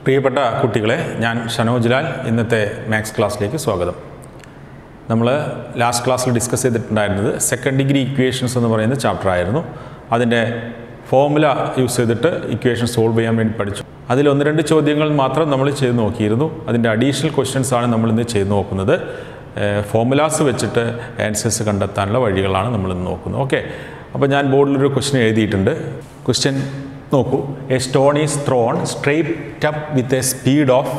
പ്രിയപ്പെട്ട കുട്ടികളെ ഞാൻ ഷനോജ് ലാൽ ഇന്നത്തെ മാത്സ് ക്ലാസ്സിലേക്ക് സ്വാഗതം നമ്മൾ ലാസ്റ്റ് ക്ലാസ്സിൽ ഡിസ്കസ് ചെയ്തിട്ടുണ്ടായിരുന്നത് സെക്കൻഡ് ഡിഗ്രി ഇക്വേഷൻസ് എന്ന് പറയുന്ന ചാപ്റ്റർ ആയിരുന്നു അതിൻ്റെ ഫോർമുല യൂസ് ചെയ്തിട്ട് ഇക്വേഷൻ സോൾവ് ചെയ്യാൻ വേണ്ടി പഠിച്ചു അതിൽ ഒന്ന് രണ്ട് ചോദ്യങ്ങൾ മാത്രം നമ്മൾ ചെയ്ത് നോക്കിയിരുന്നു അതിൻ്റെ അഡീഷണൽ ക്വസ്റ്റ്യൻസ് ആണ് നമ്മൾ ഇന്ന് ചെയ്ത് നോക്കുന്നത് ഫോർമുലാസ് വെച്ചിട്ട് ആൻസേഴ്സ് കണ്ടെത്താനുള്ള വഴികളാണ് നമ്മൾ ഇന്ന് നോക്കുന്നത് ഓക്കെ അപ്പോൾ ഞാൻ ബോർഡിലൊരു ക്വസ്റ്റ്യൻ എഴുതിയിട്ടുണ്ട് ക്വസ്റ്റ്യൻ നോക്കൂ a stone is thrown straight up with a speed of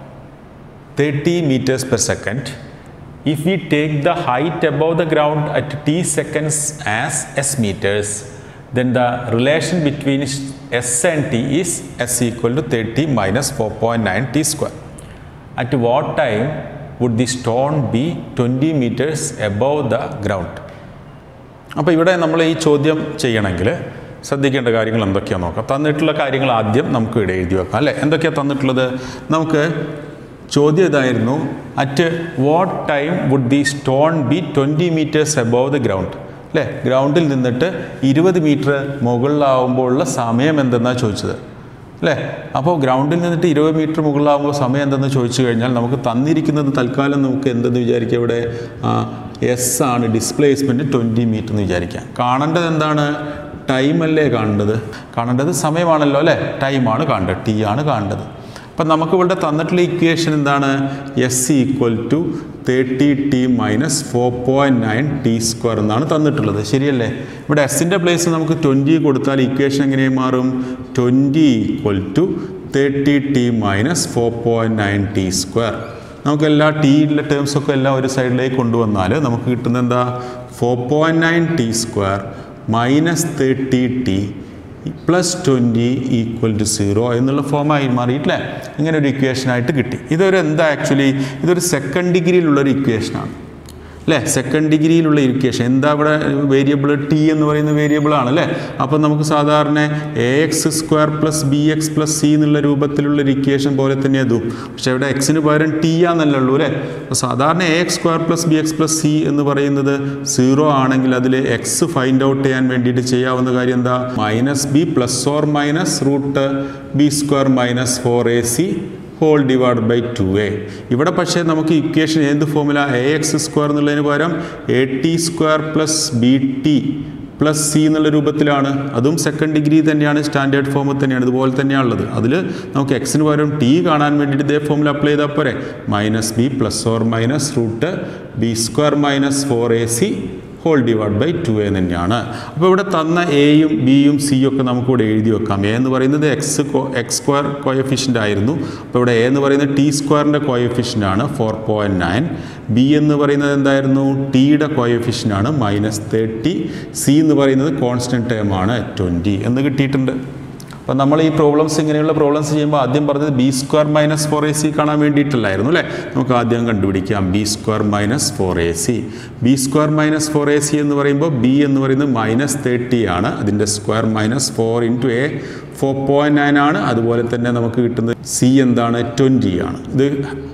30 meters per second. If we take the height above the ground at t seconds as s meters, then the relation between s and t is s equal to 30 minus 4.9 t square. At what time would the stone be 20 meters above the ground? അപ്പോൾ ഇവിടെ നമ്മൾ ഈ ചോദ്യം ചെയ്യണമെങ്കിൽ ശ്രദ്ധിക്കേണ്ട കാര്യങ്ങൾ എന്തൊക്കെയാണെന്ന് നോക്കാം തന്നിട്ടുള്ള കാര്യങ്ങൾ ആദ്യം നമുക്ക് ഇവിടെ എഴുതി വെക്കാം അല്ലേ എന്തൊക്കെയാണ് തന്നിട്ടുള്ളത് നമുക്ക് ചോദ്യം ഇതായിരുന്നു at what time would the stone be twenty metres above the ground അല്ലേ ഗ്രൗണ്ടിൽ നിന്നിട്ട് ഇരുപത് മീറ്റർ മുകളിലാവുമ്പോഴുള്ള സമയം എന്തെന്നാണ് ചോദിച്ചത് അല്ലേ അപ്പോൾ ഗ്രൗണ്ടിൽ നിന്നിട്ട് ഇരുപത് മീറ്റർ മുകളിലാവുമ്പോൾ സമയം എന്തെന്ന് ചോദിച്ചു കഴിഞ്ഞാൽ നമുക്ക് തന്നിരിക്കുന്നത് തൽക്കാലം നമുക്ക് എന്തെന്ന് വിചാരിക്കുക ഇവിടെ എസ് ആണ് ഡിസ്പ്ലേസ്മെൻറ്റ് ട്വൻറ്റി മീറ്റർ എന്ന് വിചാരിക്കാം കാണേണ്ടത് എന്താണ് ടൈമല്ലേ കാണേണ്ടത് കാണേണ്ടത് സമയമാണല്ലോ അല്ലേ ടൈമാണ് കാണേണ്ടത് ടി ആണ് കാണേണ്ടത് അപ്പം നമുക്ക് ഇവിടെ തന്നിട്ടുള്ള ഇക്വേഷൻ എന്താണ് S equal to thirty T minus four point nine T square എന്നാണ് തന്നിട്ടുള്ളത് ശരിയല്ലേ ഇവിടെ എസിൻ്റെ പ്ലേസ് നമുക്ക് ട്വൻറ്റി കൊടുത്താൽ ഇക്വേഷൻ എങ്ങനെ മാറും twenty equal to thirty T minus four point nine T square നമുക്ക് എല്ലാ ടീയിലെ ടേംസൊക്കെ എല്ലാം ഒരു സൈഡിലേക്ക് കൊണ്ടുവന്നാൽ നമുക്ക് കിട്ടുന്നത് എന്താ four point nine T square minus thirty T plus twenty equal to zero എന്നുള്ള ഫോമായി മാറിയിട്ടില്ലേ ഇങ്ങനെ ഒരു ഇക്വേഷനായിട്ട് കിട്ടി ഇതൊരു എന്താ ആക്ച്വലി ഇതൊരു സെക്കൻഡ് ഡിഗ്രിയിലുള്ളൊരു ഇക്വേഷനാണ് അല്ലേ സെക്കൻഡ് ഡിഗ്രിയിലുള്ള ഇക്വേഷൻ എന്താ ഇവിടെ വേരിയബിൾ ടി എന്ന് പറയുന്ന വേരിയബിൾ ആണ് അല്ലേ അപ്പം നമുക്ക് സാധാരണ A X square plus B X plus C എന്നുള്ള രൂപത്തിലുള്ള ഒരു ഇക്വേഷൻ പോലെ തന്നെ അതും പക്ഷേ ഇവിടെ എക്സിന് പകരം ടി ആണെന്നല്ലേ ഉള്ളൂ അല്ലേ അപ്പോൾ സാധാരണ A X square plus B X plus C എന്ന് പറയുന്നത് സീറോ ആണെങ്കിൽ അതിൽ എക്സ് ഫൈൻഡ് ഔട്ട് ചെയ്യാൻ വേണ്ടിയിട്ട് ചെയ്യാവുന്ന കാര്യം എന്താ minus B plus or minus root B square minus four A C whole divide by two A ഇവിടെ പക്ഷേ നമുക്ക് ഇക്വേഷൻ എന്ത് ഫോമുല എ എക്സ് സ്ക്വയർ എന്നുള്ളതിന് പകരം A T square plus B T plus C എന്നുള്ള രൂപത്തിലാണ് അതും സെക്കൻഡ് ഡിഗ്രി തന്നെയാണ് സ്റ്റാൻഡേർഡ് ഫോമിൽ തന്നെയാണ് ഇതുപോലെ തന്നെയാണുള്ളത് അതിൽ നമുക്ക് എക്സിന് പകരം ടി കാണാൻ വേണ്ടിയിട്ട് ഇതേ ഫോമിൽ അപ്ലൈ ചെയ്താൽ പോരെ minus B plus or minus root B square minus four A C whole divide by two A തന്നെയാണ് അപ്പോൾ ഇവിടെ തന്ന എയും ബിയും സിയും ഒക്കെ നമുക്കിവിടെ എഴുതി വെക്കാം എ എന്ന് പറയുന്നത് എക്സ് എക്സ് സ്ക്വയർ കോയഫിഷ്യൻ്റ് ആയിരുന്നു അപ്പോൾ ഇവിടെ എ എന്ന് പറയുന്നത് ടി സ്ക്വയറിൻ്റെ കോയഫിഷ്യൻ്റ് ആണ് ഫോർ പോയിൻറ്റ് നയൻ ബി എന്ന് പറയുന്നത് എന്തായിരുന്നു ടിയുടെ കോയഫിഷ്യൻ്റ് ആണ് മൈനസ് തേർട്ടി സി എന്ന് പറയുന്നത് കോൺസ്റ്റൻറ്റ് ടേം ആണ് ട്വൻറ്റി എന്ന് കിട്ടിയിട്ടുണ്ട് അപ്പോൾ നമ്മൾ ഈ പ്രോബ്ലംസ് ഇങ്ങനെയുള്ള പ്രോബ്ലംസ് ചെയ്യുമ്പോൾ ആദ്യം പറഞ്ഞത് B square minus four A C കാണാൻ വേണ്ടിയിട്ടില്ലായിരുന്നു അല്ലേ നമുക്ക് ആദ്യം കണ്ടുപിടിക്കാം B square minus four A C B square minus four A C എന്ന് പറയുമ്പോൾ ബി എന്ന് പറയുന്നത് മൈനസ് തേർട്ടി ആണ് അതിൻ്റെ square minus four into A four point nine ആണ് അതുപോലെ തന്നെ നമുക്ക് കിട്ടുന്നത് സി എന്താണ് ട്വൻറ്റി ആണ് ഇത്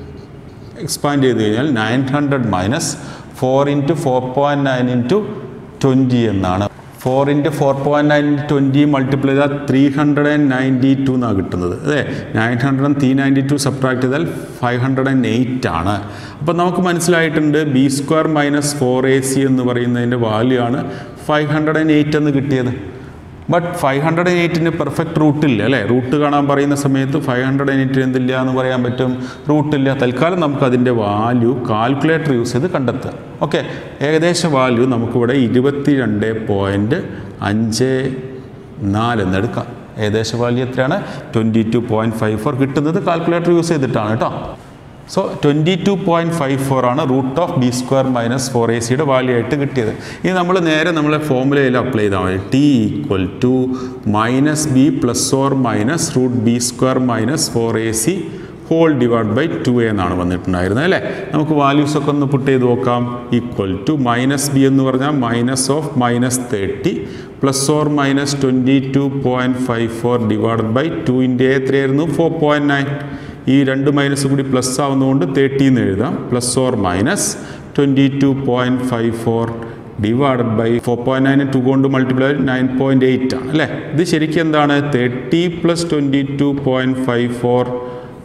എക്സ്പാൻഡ് ചെയ്ത് കഴിഞ്ഞാൽ nine hundred minus four into four point nine into twenty എന്നാണ് four into four point nine twenty multiply ചെയ്താൽ three hundred and ninety two എന്നാണ് കിട്ടുന്നത് അതെ nine hundred and three ninety two subtract ചെയ്താൽ ഫൈവ് ഹൺഡ്രഡ് ആൻഡ് എയ്റ്റ് ആണ് അപ്പോൾ നമുക്ക് മനസ്സിലായിട്ടുണ്ട് B square minus four A C എന്ന് പറയുന്നതിൻ്റെ വാല്യൂ ആണ് ഫൈവ് ഹൺഡ്രഡ് ആൻഡ് എയ്റ്റ് എന്ന് കിട്ടിയത് ബട്ട് ഫൈവ് ഹൺഡ്രഡ് ആൻഡ് എയ്റ്റിന് പെർഫെക്റ്റ് റൂട്ടില്ല അല്ലേ റൂട്ട് കാണാൻ പറയുന്ന സമയത്ത് ഫൈവ് ഹൺഡ്രഡ് ആൻഡ് എയ്റ്റിന് എന്തില്ല എന്ന് പറയാൻ പറ്റും റൂട്ടില്ല തൽക്കാലം നമുക്ക് അതിൻ്റെ വാല്യൂ കാൽക്കുലേറ്റർ യൂസ് ചെയ്ത് കണ്ടെത്തുക ഓക്കെ ഏകദേശ വാല്യൂ നമുക്കിവിടെ ഇരുപത്തി രണ്ട് പോയിൻറ്റ് അഞ്ച് നാല് എന്ന് എടുക്കാം ഏകദേശ വാല്യൂ എത്രയാണ് twenty two point five four കിട്ടുന്നത് കാൽക്കുലേറ്റർ യൂസ് ചെയ്തിട്ടാണ് കേട്ടോ so twenty two point five four ആണ് root of B square minus four A സിയുടെ വാല്യൂ ആയിട്ട് കിട്ടിയത് ഇനി നമ്മൾ നേരെ നമ്മളെ ഫോമുലയിൽ അപ്ലൈ ചെയ്താൽ മതി T equal to minus B plus or minus root B square minus four A C whole divide by two എന്നാണ് വന്നിട്ടുണ്ടായിരുന്നത് അല്ലേ നമുക്ക് വാല്യൂസ് ഒക്കെ ഒന്ന് പുട്ട് ചെയ്ത് നോക്കാം ഈക്വൽ ടു മൈനസ് ബി എന്ന് പറഞ്ഞാൽ minus of minus thirty plus or minus twenty two point five four divide by ടുവിൻ്റെ എത്രയായിരുന്നു ഫോർ പോയിൻറ്റ് നയൻ ഈ രണ്ട് മൈനസ് കൂടി പ്ലസ് ആവുന്നതുകൊണ്ട് തേർട്ടി എന്ന് എഴുതാം plus or minus twenty two point five four divided by four point nine two കൊണ്ട് multiply nine point eight ആണ് അല്ലേ ഇത് ശരിക്കും എന്താണ് thirty plus twenty two point five four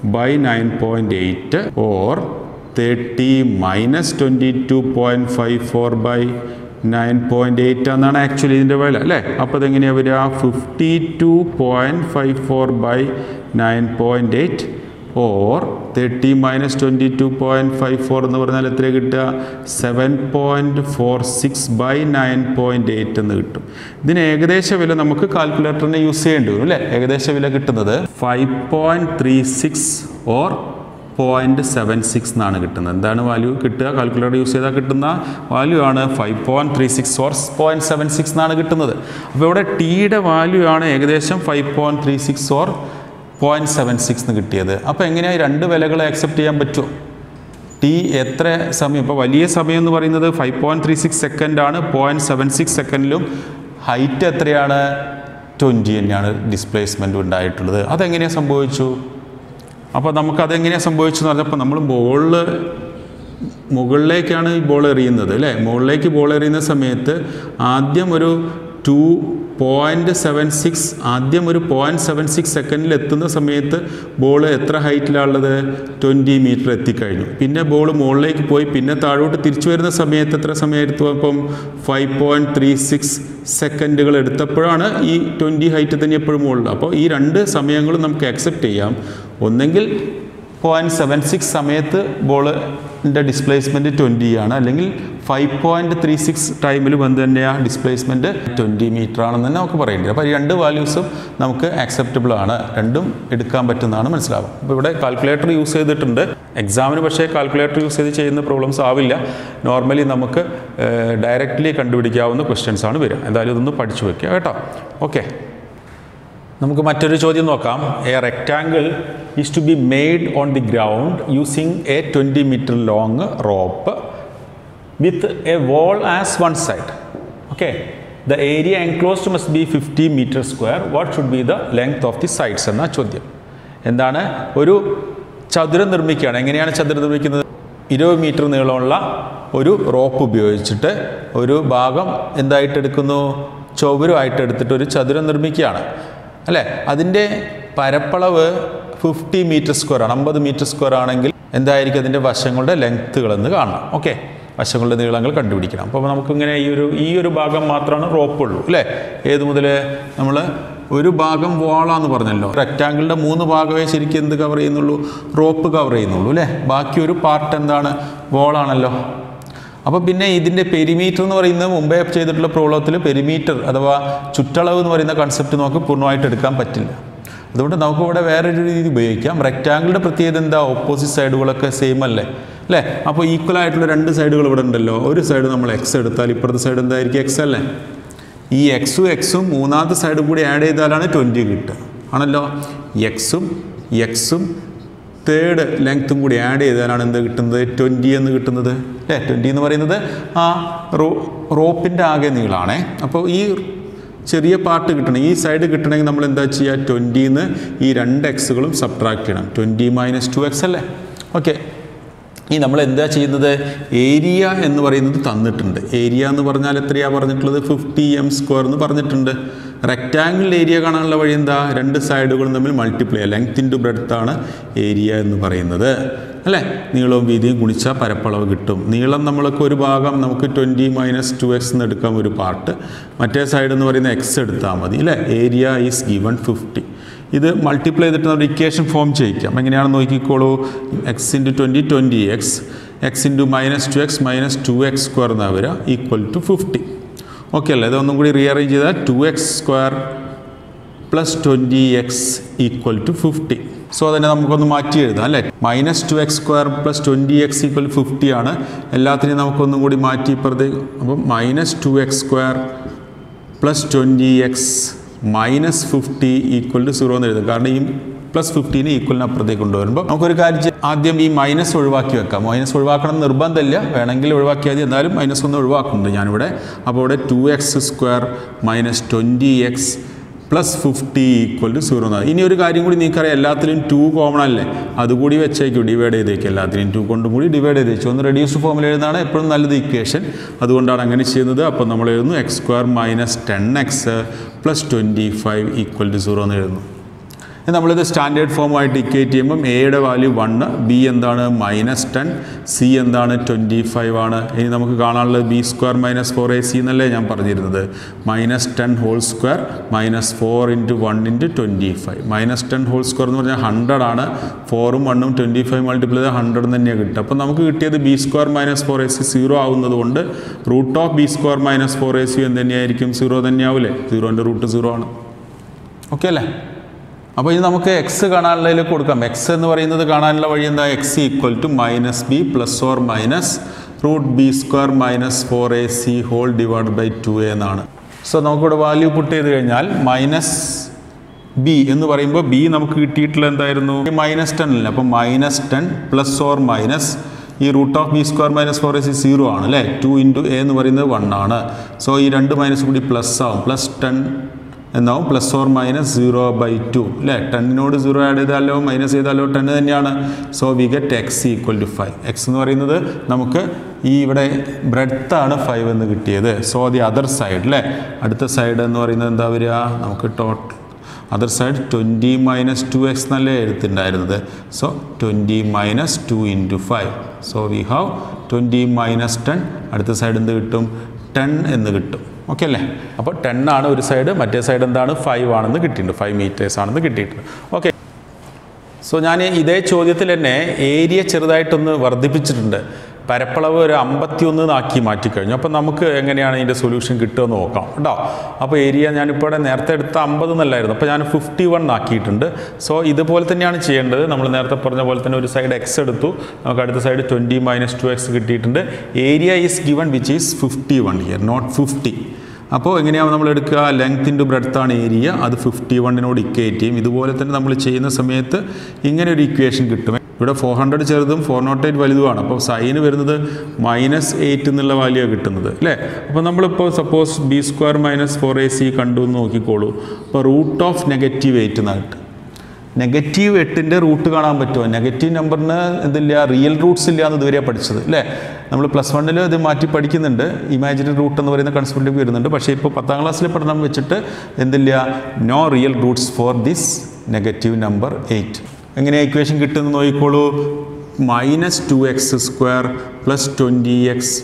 by nine point eight or thirty minus twenty two point five four by nine point eight എന്നാണ് actually ഇതിൻ്റെ വില അല്ലേ അപ്പോൾ ഇതെങ്ങനെയാണ് വരിക fifty two point five four by nine point eight or thirty minus twenty two point five four എന്ന് പറഞ്ഞാൽ എത്ര കിട്ടുക seven point four six by nine point eight എന്ന് കിട്ടും ഇതിന് ഏകദേശ വില നമുക്ക് കാൽക്കുലേറ്ററിനെ യൂസ് ചെയ്യേണ്ടി വരും അല്ലേ ഏകദേശ വില കിട്ടുന്നത് five point three six or point seven six എന്നാണ് കിട്ടുന്നത് എന്താണ് വാല്യൂ കിട്ടുക കാൽക്കുലേറ്റർ യൂസ് ചെയ്താൽ കിട്ടുന്ന വാല്യൂ ആണ് five point three six or point seven six എന്നാണ് കിട്ടുന്നത് അപ്പോൾ ഇവിടെ ടിയുടെ വാല്യൂ ആണ് ഏകദേശം five point three six or point seven six എന്ന് കിട്ടിയത് അപ്പോൾ എങ്ങനെയാണ് ഈ രണ്ട് വിലകളെ അക്സെപ്റ്റ് ചെയ്യാൻ പറ്റുമോ ടി എത്ര സമയം ഇപ്പോൾ വലിയ സമയം എന്ന് പറയുന്നത് ഫൈവ് പോയിൻറ്റ് ത്രീ സിക്സ് സെക്കൻഡാണ് പോയിൻറ്റ് സെവൻ സിക്സ് സെക്കൻഡിലും ഹൈറ്റ് എത്രയാണ് ട്വൻറ്റി തന്നെയാണ് ഡിസ്പ്ലേസ്മെൻറ്റ് ഉണ്ടായിട്ടുള്ളത് അതെങ്ങനെയാണ് സംഭവിച്ചു അപ്പോൾ നമുക്കതെങ്ങനെയാണ് സംഭവിച്ചെന്ന് പറഞ്ഞപ്പോൾ നമ്മൾ ബോളിൽ മുകളിലേക്കാണ് ഈ ബോൾ എറിയുന്നത് അല്ലേ മുകളിലേക്ക് ബോൾ എറിയുന്ന സമയത്ത് ആദ്യം ഒരു ടു പോയിൻറ്റ് സെവൻ സിക്സ് ആദ്യം ഒരു പോയിൻറ്റ് സെവൻ സിക്സ് സെക്കൻഡിൽ എത്തുന്ന സമയത്ത് ബോൾ എത്ര ഹൈറ്റിലാണുള്ളത് ട്വൻറ്റി മീറ്റർ എത്തിക്കഴിഞ്ഞു പിന്നെ ബോൾ മുകളിലേക്ക് പോയി പിന്നെ താഴോട്ട് തിരിച്ചു വരുന്ന സമയത്ത് എത്ര സമയം എടുത്തു അപ്പം ഫൈവ് പോയിൻറ്റ് ത്രീ സിക്സ് സെക്കൻഡുകൾ എടുത്തപ്പോഴാണ് ഈ ട്വൻറ്റി ഹൈറ്റ് തന്നെ എപ്പോഴും മുകളിൽ അപ്പോൾ ഈ രണ്ട് സമയങ്ങളും നമുക്ക് അക്സെപ്റ്റ് ചെയ്യാം ഒന്നെങ്കിൽ പോയിൻറ്റ് സെവൻ സിക്സ് സമയത്ത് ബോളിൻ്റെ ഡിസ്പ്ലേസ്മെൻറ്റ് ട്വൻറ്റി ആണ് അല്ലെങ്കിൽ ഫൈവ് പോയിൻറ്റ് ത്രീ സിക്സ് ടൈമിൽ വന്ന് തന്നെയാണ് ഡിസ്പ്ലേസ്മെൻറ്റ് ട്വൻറ്റി മീറ്റർ ആണെന്ന് തന്നെ നമുക്ക് പറയേണ്ടത് അപ്പോൾ ഈ രണ്ട് വാല്യൂസും നമുക്ക് ആക്സെപ്റ്റബിൾ ആണ് രണ്ടും എടുക്കാൻ പറ്റുന്നതാണ് മനസ്സിലാവും അപ്പോൾ ഇവിടെ കാൽക്കുലേറ്റർ യൂസ് ചെയ്തിട്ടുണ്ട് എക്സാമിന് പക്ഷേ കാൽക്കുലേറ്റർ യൂസ് ചെയ്ത് ചെയ്യുന്ന പ്രോബ്ലംസ് ആവില്ല നോർമലി നമുക്ക് ഡയറക്റ്റ്ലി കണ്ടുപിടിക്കാവുന്ന ക്വസ്റ്റ്യൻസ് ആണ് വരിക എന്തായാലും ഇതൊന്ന് പഠിച്ചു വെക്കുക കേട്ടോ ഓക്കെ നമുക്ക് മറ്റൊരു ചോദ്യം നോക്കാം a rectangle is to be made on the ground using a twenty metre long rope with a wall as one side okay the area enclosed must be fifty metre square what should be the length of the sides എന്ന ചോദ്യം എന്താണ് ഒരു ചതുരം നിർമ്മിക്കുകയാണ് എങ്ങനെയാണ് ചതുരം നിർമ്മിക്കുന്നത് ഇരുപത് metre നീളമുള്ള ഒരു റോപ്പ് ഉപയോഗിച്ചിട്ട് ഒരു ഭാഗം എന്തായിട്ട് എടുക്കുന്നു ചൗവരുമായിട്ട് എടുത്തിട്ട് ഒരു ചതുരം നിർമ്മിക്കുകയാണ് അല്ലേ അതിൻ്റെ പരപ്പളവ് ഫിഫ്റ്റി മീറ്റർ സ്ക്വയർ ആണ് അമ്പത് മീറ്റർ സ്ക്വയർ ആണെങ്കിൽ എന്തായിരിക്കും അതിൻ്റെ വശങ്ങളുടെ ലെങ്ത്തുകളെന്ന് കാണണം ഓക്കെ വശങ്ങളുടെ നീളങ്ങൾ കണ്ടുപിടിക്കണം അപ്പോൾ നമുക്കിങ്ങനെ ഈ ഒരു ഈ ഒരു ഭാഗം മാത്രമാണ് റോപ്പുള്ളൂ അല്ലേ ഏത് മുതൽ നമ്മൾ ഒരു ഭാഗം വോളാന്ന് പറഞ്ഞല്ലോ റെക്റ്റാങ്കിളിൻ്റെ മൂന്ന് ഭാഗമേ ശരിക്കും എന്ത് കവർ ചെയ്യുന്നുള്ളൂ റോപ്പ് കവർ ചെയ്യുന്നുള്ളൂ അല്ലേ ബാക്കി ഒരു പാർട്ട് എന്താണ് വോളാണല്ലോ അപ്പോൾ പിന്നെ ഇതിൻ്റെ പെരിമീറ്റർ എന്ന് പറയുന്നത് മുമ്പേ ചെയ്തിട്ടുള്ള പ്രോബ്ലത്തിൽ പെരിമീറ്റർ അഥവാ ചുറ്റളവ് എന്ന് പറയുന്ന കൺസെപ്റ്റ് നമുക്ക് പൂർണ്ണമായിട്ട് എടുക്കാൻ പറ്റില്ല അതുകൊണ്ട് നമുക്ക് ഇവിടെ വേറൊരു രീതി ഉപയോഗിക്കാം റെക്റ്റാങ്കിളിൻ്റെ പ്രത്യേകത എന്താ ഓപ്പോസിറ്റ് സൈഡുകളൊക്കെ സെയിം അല്ലേ അല്ലേ അപ്പോൾ ഈക്വൽ ആയിട്ടുള്ള രണ്ട് സൈഡുകൾ ഇവിടെ ഉണ്ടല്ലോ ഒരു സൈഡ് നമ്മൾ എക്സ് എടുത്താൽ ഇപ്പുറത്തെ സൈഡ് എന്തായിരിക്കും എക്സ് അല്ലേ ഈ എക്സും എക്സും മൂന്നാമത്തെ സൈഡും കൂടി ആഡ് ചെയ്താലാണ് ട്വൻറ്റി കിട്ടുക ആണല്ലോ എക്സും എക്സും തേർഡ് ലെങ്ത്തും കൂടി ആഡ് ചെയ്താലാണ് എന്ത് കിട്ടുന്നത് ട്വൻറ്റി എന്ന് കിട്ടുന്നത് അല്ലേ ട്വൻറ്റി എന്ന് പറയുന്നത് ആ റോ റോപ്പിൻ്റെ ആകെ നീളാണേ അപ്പോൾ ഈ ചെറിയ പാർട്ട് കിട്ടണം ഈ സൈഡ് കിട്ടണമെങ്കിൽ നമ്മൾ എന്താ ചെയ്യുക ട്വൻറ്റിന്ന് ഈ രണ്ട് എക്സുകളും സബ്ട്രാക്ട് ചെയ്യണം ട്വൻറ്റി മൈനസ് ടു എക്സ് അല്ലേ ഓക്കെ ഈ നമ്മൾ എന്താ ചെയ്യുന്നത് ഏരിയ എന്ന് പറയുന്നത് തന്നിട്ടുണ്ട് ഏരിയ എന്ന് പറഞ്ഞാൽ എത്രയാണ് പറഞ്ഞിട്ടുള്ളത് ഫിഫ്റ്റി എം സ്ക്വയർ എന്ന് പറഞ്ഞിട്ടുണ്ട് റെക്റ്റാങ്കിൾ ഏരിയ കാണാനുള്ള വഴി എന്താ രണ്ട് സൈഡുകളും തമ്മിൽ മൾട്ടിപ്ലൈ ലെങ്ത് ഇൻറ്റു ബ്രെഡ്ത്ത് ആണ് ഏരിയ എന്ന് പറയുന്നത് അല്ലേ നീളവും വീതിയും ഗുണിച്ചാൽ പരപ്പളവ് കിട്ടും നീളം നമ്മൾക്ക് ഒരു ഭാഗം നമുക്ക് ട്വൻറ്റി മൈനസ് ടു എക്സ് എന്ന് എടുക്കാം ഒരു പാർട്ട് മറ്റേ സൈഡ് എന്ന് പറയുന്ന എക്സ് എടുത്താൽ മതി അല്ലേ ഏരിയ ഈസ് ഗിവൺ ഫിഫ്റ്റി ഇത് മൾട്ടിപ്ലൈ ചെയ്തിട്ട് നമ്മൾ ഇക്വേഷൻ ഫോം ചെയ്യിക്കാം എങ്ങനെയാണെന്ന് നോക്കിക്കോളൂ x into twenty twenty x x into minus two x minus two x square എന്നാണ് വരിക ഈക്വൽ ടു ഫിഫ്റ്റി ഓക്കെ അല്ലേ ഇതൊന്നും കൂടി റീഅറേഞ്ച് ചെയ്താൽ two x square plus twenty x equal to fifty so അതിനെ നമുക്കൊന്ന് മാറ്റി എഴുതാം അല്ലേ minus two x square plus twenty x equal fifty ആണ് എല്ലാത്തിനെയും നമുക്കൊന്നും കൂടി മാറ്റി ഇപ്പുറത്തേക്ക് അപ്പം minus two x square plus twenty x minus fifty equal to zero എന്ന് എഴുതും കാരണം ഈ പ്ലസ് ഫിഫ്റ്റീന് ഈക്വലിന് അപ്പുറത്തേക്ക് കൊണ്ടുവരുമ്പോൾ നമുക്കൊരു കാര്യം ചെയ്യാം. ആദ്യം ഈ മൈനസ് ഒഴിവാക്കി വെക്കാം മൈനസ് ഒഴിവാക്കണം എന്ന് നിർബന്ധമില്ല വേണമെങ്കിൽ ഒഴിവാക്കിയാൽ മതി എന്നാലും മൈനസ് ഒന്ന് ഒഴിവാക്കുന്നുണ്ട് ഞാനിവിടെ അപ്പോൾ ഇവിടെ two x square minus twenty x plus fifty equal to zero എന്നാണ് ഇനി ഒരു കാര്യം കൂടി നിങ്ങൾക്കറിയാം എല്ലാത്തിലും ടു കോമൺ അല്ലേ അതുകൂടി വെച്ചേക്കും ഡിവൈഡ് ചെയ്തേക്കും എല്ലാത്തിനും ടു കൊണ്ടും കൂടി ഡിവൈഡ് ചെയ്ത് വെച്ചു ഒന്ന് റെഡ്യൂസ് ഫോമിൽ എഴുതുന്നതാണ് എപ്പോഴും നല്ലത് ഇക്വേഷൻ അതുകൊണ്ടാണ് അങ്ങനെ ചെയ്യുന്നത് അപ്പോൾ നമ്മൾ എഴുതുന്നു x square minus ten X plus twenty five equal to zero എന്ന് എഴുതുന്നു ഇനി നമ്മളിത് സ്റ്റാൻഡേർഡ് ഫോമായിട്ട് ഇക്വേറ്റ് ചെയ്യുമ്പം എയുടെ വാല്യൂ വണ്ണ് ബി എന്താണ് മൈനസ് ടെൻ സി എന്താണ് ട്വൻറ്റി ഫൈവ് ആണ് ഇനി നമുക്ക് കാണാനുള്ളത് b square minus four A c എന്നല്ലേ ഞാൻ പറഞ്ഞിരുന്നത് minus ten whole square minus four into one into twenty five minus ten whole square എന്ന് പറഞ്ഞാൽ ഹൺഡ്രഡ് ആണ് ഫോറും വണ്ണും ട്വൻറ്റി ഫൈവ് മൾട്ടിപ്ലൈ ചെയ്താൽ ഹൺഡ്രഡ് തന്നെയാണ് കിട്ടുക അപ്പോൾ നമുക്ക് കിട്ടിയത് b square minus four A c zero ആവുന്നത് കൊണ്ട് root of B square minus four A c എന്ത് തന്നെയായിരിക്കും സീറോ തന്നെയാവില്ലേ സീറോൻ്റെ റൂട്ട് സീറോ ആണ് ഓക്കെ അല്ലേ അപ്പോൾ ഇനി നമുക്ക് എക്സ് കാണാനുള്ളതിൽ കൊടുക്കാം എക്സ് എന്ന് പറയുന്നത് കാണാനുള്ള വഴി എന്താ x equal to minus B plus or minus root B square minus four A C whole divide by two a എന്നാണ് സോ നമുക്കിവിടെ വാല്യൂ പുട്ട് ചെയ്ത് കഴിഞ്ഞാൽ മൈനസ് ബി എന്ന് പറയുമ്പോൾ ബി നമുക്ക് കിട്ടിയിട്ടുള്ള എന്തായിരുന്നു മൈനസ് ടെൻ അല്ലേ അപ്പോൾ minus ten plus or minus ഈ root of B square minus four എസ് സീറോ ആണ് അല്ലേ ടു ഇൻറ്റു എ എന്ന് പറയുന്നത് വൺ ആണ് സോ ഈ രണ്ട് മൈനസ് കൂടി പ്ലസ് ആവും പ്ലസ് ടെൻ എന്നാവും plus or minus zero by two അല്ലേ ടെന്നിനോട് സീറോ ആഡ് ചെയ്താലോ മൈനസ് ചെയ്താലോ ടെൻ തന്നെയാണ് so we get x equal to five x എന്ന് പറയുന്നത് നമുക്ക് ഈ ഇവിടെ ബ്രെഡ്ത്താണ് ഫൈവ് എന്ന് കിട്ടിയത് സോ ദി അതർ സൈഡ് അല്ലേ അടുത്ത സൈഡ് എന്ന് പറയുന്നത് എന്താ വരിക നമുക്ക് total other side twenty minus two x എന്നല്ലേ എഴുത്തുണ്ടായിരുന്നത് so twenty minus two into five so we have twenty minus ten അടുത്ത സൈഡ് എന്ത് കിട്ടും ടെൻ എന്ന് കിട്ടും ഓക്കെ അല്ലേ അപ്പോൾ ടെൻ ആണ് ഒരു സൈഡ് മറ്റേ സൈഡ് എന്താണ് ഫൈവ് ആണെന്ന് കിട്ടിയിട്ടുണ്ട് ഫൈവ് മീറ്റേഴ്സ് ആണെന്ന് കിട്ടിയിട്ടുണ്ട് ഓക്കെ സോ ഞാൻ ഇതേ ചോദ്യത്തിൽ തന്നെ ഏരിയ ചെറുതായിട്ടൊന്ന് വർദ്ധിപ്പിച്ചിട്ടുണ്ട് പരപ്പളവ് ഒരു അമ്പത്തിയൊന്ന് ആക്കി മാറ്റിക്കഴിഞ്ഞു അപ്പോൾ നമുക്ക് എങ്ങനെയാണ് ഇതിൻ്റെ സൊല്യൂഷൻ കിട്ടുമെന്ന് നോക്കാം കേട്ടോ അപ്പോൾ ഏരിയ ഞാനിപ്പോൾ ഇവിടെ നേരത്തെ എടുത്ത അമ്പത് എന്നല്ലായിരുന്നു അപ്പോൾ ഞാൻ ഫിഫ്റ്റി വൺ ആക്കിയിട്ടുണ്ട് സോ ഇതുപോലെ തന്നെയാണ് ചെയ്യേണ്ടത് നമ്മൾ നേരത്തെ പറഞ്ഞ പോലെ തന്നെ ഒരു സൈഡ് എക്സ് എടുത്തു നമുക്ക് അടുത്ത side twenty minus two x കിട്ടിയിട്ടുണ്ട് area is given which is fifty one here not fifty അപ്പോൾ എങ്ങനെയാണ് നമ്മൾ എടുക്കുക ലെങ്ത് ഇൻറ്റു ബ്രെഡ്ത്ത് ആണ് ഏരിയ അത് ഫിഫ്റ്റി വണ്ണിനോട് ഇക്വേറ്റ് ചെയ്യും ഇതുപോലെ തന്നെ നമ്മൾ ചെയ്യുന്ന സമയത്ത് ഇങ്ങനെ ഒരു ഇക്വേഷൻ കിട്ടും ഇവിടെ ഫോർ ഹൺഡ്രഡ് ചെറുതും ഫോർ നോട്ട് എയ്റ്റ് വലുതുമാണ് അപ്പോൾ സൈന് വരുന്നത് മൈനസ് എയ്റ്റ് എന്നുള്ള വാല്യൂ കിട്ടുന്നത് അല്ലേ അപ്പോൾ നമ്മളിപ്പോൾ suppose b square minus four A c കണ്ടു എന്ന് നോക്കിക്കോളൂ അപ്പോൾ റൂട്ട് ഓഫ് നെഗറ്റീവ് എയ്റ്റ് എന്നാണ് കിട്ടുക നെഗറ്റീവ് എട്ടിൻ്റെ റൂട്ട് കാണാൻ പറ്റുമോ നെഗറ്റീവ് നമ്പറിന് ഇതില്ല റിയൽ റൂട്ട്സ് ഇല്ല എന്ന് ഇതുവരെ പഠിച്ചത് അല്ലേ നമ്മൾ പ്ലസ് വണ്ണിൽ ഇത് മാറ്റി പഠിക്കുന്നുണ്ട് ഇമാജിനറി റൂട്ട് എന്ന് പറയുന്ന കൺസെപ്റ്റ് വരുന്നുണ്ട് പക്ഷേ ഇപ്പോൾ പത്താം ക്ലാസ്സിലെ പഠനം വെച്ചിട്ട് എന്തില്ല no real roots for this negative number eight എങ്ങനെ ഇക്വേഷൻ കിട്ടുമെന്ന് നോക്കിക്കോളൂ minus two x square plus twenty x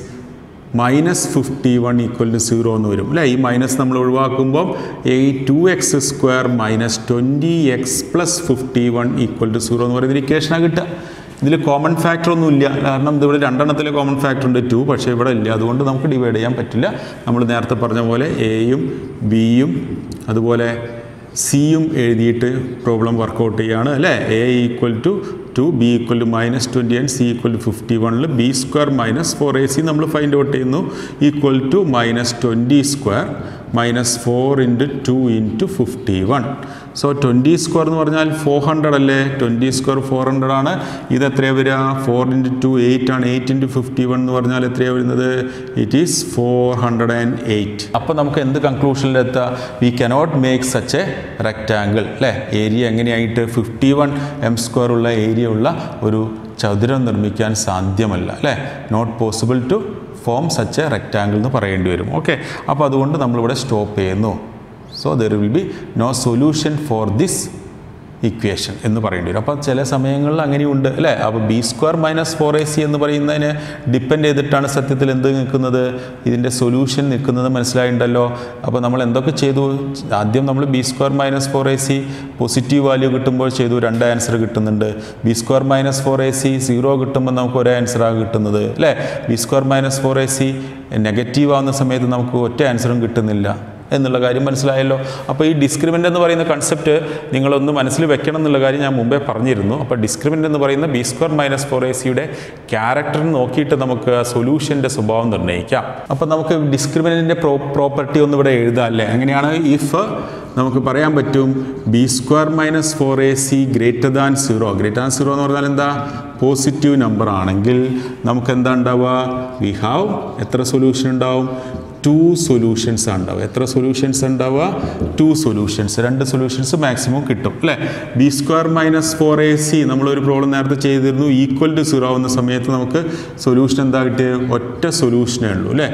minus fifty one equal to zero എന്ന് വരും അല്ലേ ഈ മൈനസ് നമ്മൾ ഒഴിവാക്കുമ്പോൾ ഈ two x square minus twenty x plus fifty one equal to zero എന്ന് പറയുന്ന ഇക്വേഷനാണ് കിട്ടുക ഇതിൽ കോമൺ ഫാക്ടർ ഒന്നും ഇല്ല കാരണം ഇതിവിടെ രണ്ടെണ്ണത്തിൽ കോമൺ ഫാക്ടർ ഉണ്ട് ടു പക്ഷേ ഇവിടെ ഇല്ല അതുകൊണ്ട് നമുക്ക് ഡിവൈഡ് ചെയ്യാൻ പറ്റില്ല നമ്മൾ നേരത്തെ പറഞ്ഞ പോലെ എയും ബിയും അതുപോലെ സിയും എഴുതിയിട്ട് പ്രോബ്ലം വർക്കൗട്ട് ചെയ്യുകയാണ് അല്ലേ a equal to two b equal to minus twenty and c equal to fifty വണ്ണിൽ b square minus four A c നമ്മൾ ഫൈൻഡ് ഔട്ട് ചെയ്യുന്നു equal to minus twenty square minus four into two into fifty one so twenty square എന്ന് പറഞ്ഞാൽ four hundred അല്ലേ twenty square four hundred ആണ് ഇത് എത്രയാണ് വരിക ഫോർ ഇൻറ്റു ടു എയ്റ്റ് ആണ് എയ്റ്റ് ഇൻറ്റു ഫിഫ്റ്റി വൺ എന്ന് പറഞ്ഞാൽ എത്രയാണ് വരുന്നത് it is four hundred and eight അപ്പോൾ നമുക്ക് എന്ത് കൺക്ലൂഷനിലെത്താം we cannot make such a rectangle അല്ലേ ഏരിയ എങ്ങനെയായിട്ട് ഫിഫ്റ്റി വൺ എം സ്ക്വയർ ഉള്ള ഏരിയ ഉള്ള ഒരു ചതുരം നിർമ്മിക്കാൻ സാധ്യമല്ല അല്ലേ not possible to form such a rectangle എന്ന് പറയേണ്ടി വരും ഓക്കെ അപ്പോൾ അതുകൊണ്ട് നമ്മളിവിടെ സ്റ്റോപ്പ് ചെയ്യുന്നു so there will be no solution for this equation എന്ന് പറയേണ്ടി വരും അപ്പോൾ ചില സമയങ്ങളിൽ അങ്ങനെയുണ്ട് അല്ലേ അപ്പോൾ b square minus four A C എന്ന് പറയുന്നതിന് ഡിപ്പെൻഡ് ചെയ്തിട്ടാണ് സത്യത്തിൽ എന്ത് നിൽക്കുന്നത് ഇതിൻ്റെ സൊല്യൂഷൻ നിൽക്കുന്നത് മനസ്സിലായിട്ടുണ്ടല്ലോ അപ്പോൾ നമ്മൾ എന്തൊക്കെ ചെയ്തു ആദ്യം നമ്മൾ b square minus four A c positive value കിട്ടുമ്പോൾ ചെയ്തു രണ്ട് ആൻസർ കിട്ടുന്നുണ്ട് b square minus four A c zero കിട്ടുമ്പോൾ നമുക്ക് ഒരേ ആൻസറാണ് കിട്ടുന്നത് അല്ലേ B square minus four A c negative ആവുന്ന സമയത്ത് നമുക്ക് ഒറ്റ ആൻസറും കിട്ടുന്നില്ല എന്നുള്ള കാര്യം മനസ്സിലായല്ലോ അപ്പോൾ ഈ ഡിസ്ക്രിമിൻ്റ് എന്ന് പറയുന്ന കൺസെപ്റ്റ് നിങ്ങളൊന്ന് മനസ്സിൽ വെക്കണം എന്നുള്ള കാര്യം ഞാൻ മുമ്പേ പറഞ്ഞിരുന്നു അപ്പോൾ ഡിസ്ക്രിമിൻ്റ് എന്ന് പറയുന്ന b square minus four A സിയുടെ ക്യാരക്ടർ നോക്കിയിട്ട് നമുക്ക് സൊല്യൂഷൻ്റെ സ്വഭാവം നിർണ്ണയിക്കാം അപ്പോൾ നമുക്ക് ഡിസ്ക്രിമിനൻ്റിൻ്റെ പ്രോ പ്രോപ്പർട്ടി ഒന്ന് ഇവിടെ എഴുതാം അല്ലേ അങ്ങനെയാണ് ഇഫ് നമുക്ക് പറയാൻ പറ്റും b square minus four A c greater than zero greater than zero എന്ന് പറഞ്ഞാൽ എന്താ പോസിറ്റീവ് നമ്പർ ആണെങ്കിൽ നമുക്ക് എന്താ ഉണ്ടാവുക വി ഹാവ് എത്ര സൊല്യൂഷൻ ഉണ്ടാവും ടു സൊല്യൂഷൻസ് ഉണ്ടാവുക എത്ര സൊല്യൂഷൻസ് ഉണ്ടാവുക ടു സൊല്യൂഷൻസ് രണ്ട് സൊല്യൂഷൻസ് മാക്സിമം കിട്ടും അല്ലേ B square minus four A c നമ്മളൊരു പ്രോബ്ലം നേരത്തെ ചെയ്തിരുന്നു ഈക്വൽ ടു സീറോ ആവുന്ന സമയത്ത് നമുക്ക് സൊല്യൂഷൻ എന്താ കിട്ടിയത് ഒറ്റ സൊല്യൂഷനേ ഉള്ളൂ അല്ലേ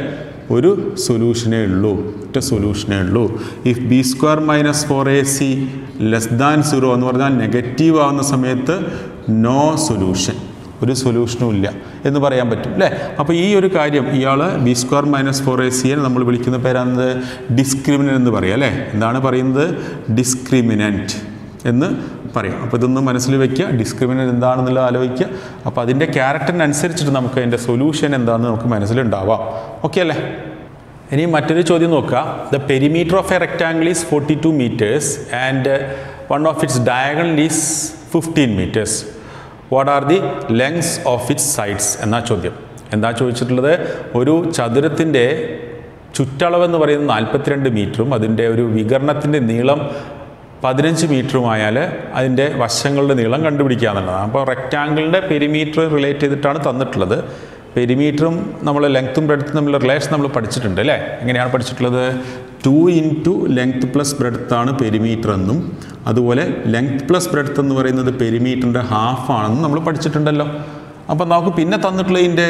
ഒരു സൊല്യൂഷനേ ഉള്ളൂ ഒറ്റ സൊല്യൂഷനേ ഉള്ളൂ if b square minus four A c less than zero എന്ന് പറഞ്ഞാൽ നെഗറ്റീവ് ആവുന്ന സമയത്ത് നോ സൊല്യൂഷൻ ഒരു സൊല്യൂഷനും ഇല്ല എന്ന് പറയാൻ പറ്റും അല്ലേ അപ്പോൾ ഈ ഒരു കാര്യം ഇയാൾ b square minus four a സിയെ നമ്മൾ വിളിക്കുന്ന പേരാണെന്നത് ഡിസ്ക്രിമിനൻ്റ് എന്ന് പറയാം അല്ലേ എന്താണ് പറയുന്നത് ഡിസ്ക്രിമിനൻറ്റ് എന്ന് പറയും അപ്പോൾ ഇതൊന്ന് മനസ്സിൽ വയ്ക്കുക ഡിസ്ക്രിമിനൻ്റ് എന്താണെന്നുള്ളത് ആലോചിക്കുക അപ്പോൾ അതിൻ്റെ ക്യാരക്ടറിനനുസരിച്ചിട്ട് നമുക്ക് അതിൻ്റെ സൊല്യൂഷൻ എന്താണെന്ന് നമുക്ക് മനസ്സിലുണ്ടാവാം ഓക്കെ അല്ലേ ഇനി മറ്റൊരു ചോദ്യം നോക്കുക the perimeter of a rectangle is forty two metres and one of its diagonal is fifteen metres what are the lengths of its sides എന്നാ ചോദ്യം എന്താ ചോദിച്ചിട്ടുള്ളത് ഒരു ചതുരത്തിൻ്റെ ചുറ്റളവെന്ന് പറയുന്നത് നാൽപ്പത്തിരണ്ട് മീറ്ററും അതിൻ്റെ ഒരു വികരണത്തിൻ്റെ നീളം പതിനഞ്ച് മീറ്ററുമായാൽ അതിൻ്റെ വശങ്ങളുടെ നീളം കണ്ടുപിടിക്കുക എന്നുള്ളതാണ് അപ്പോൾ റെക്റ്റാങ്കിളിൻ്റെ പെരിമീറ്റർ റിലേറ്റ് ചെയ്തിട്ടാണ് തന്നിട്ടുള്ളത് പെരിമീറ്ററും നമ്മൾ ലെങ്ത്തും ബ്രെഡ്ത്തും തമ്മിലുള്ള റിലേഷൻ നമ്മൾ പഠിച്ചിട്ടുണ്ട് അല്ലേ എങ്ങനെയാണ് പഠിച്ചിട്ടുള്ളത് ടു ഇൻറ്റു ലെങ്ത് പ്ലസ് ബ്രെഡ്ത്താണ് പെരിമീറ്റർ എന്നും അതുപോലെ ലെങ്ത് പ്ലസ് ബ്രെഡ്ത്ത് എന്ന് പറയുന്നത് പെരിമീറ്ററിൻ്റെ ഹാഫ് ആണെന്നും നമ്മൾ പഠിച്ചിട്ടുണ്ടല്ലോ അപ്പോൾ നമുക്ക് പിന്നെ തന്നിട്ടുള്ളതിൻ്റെ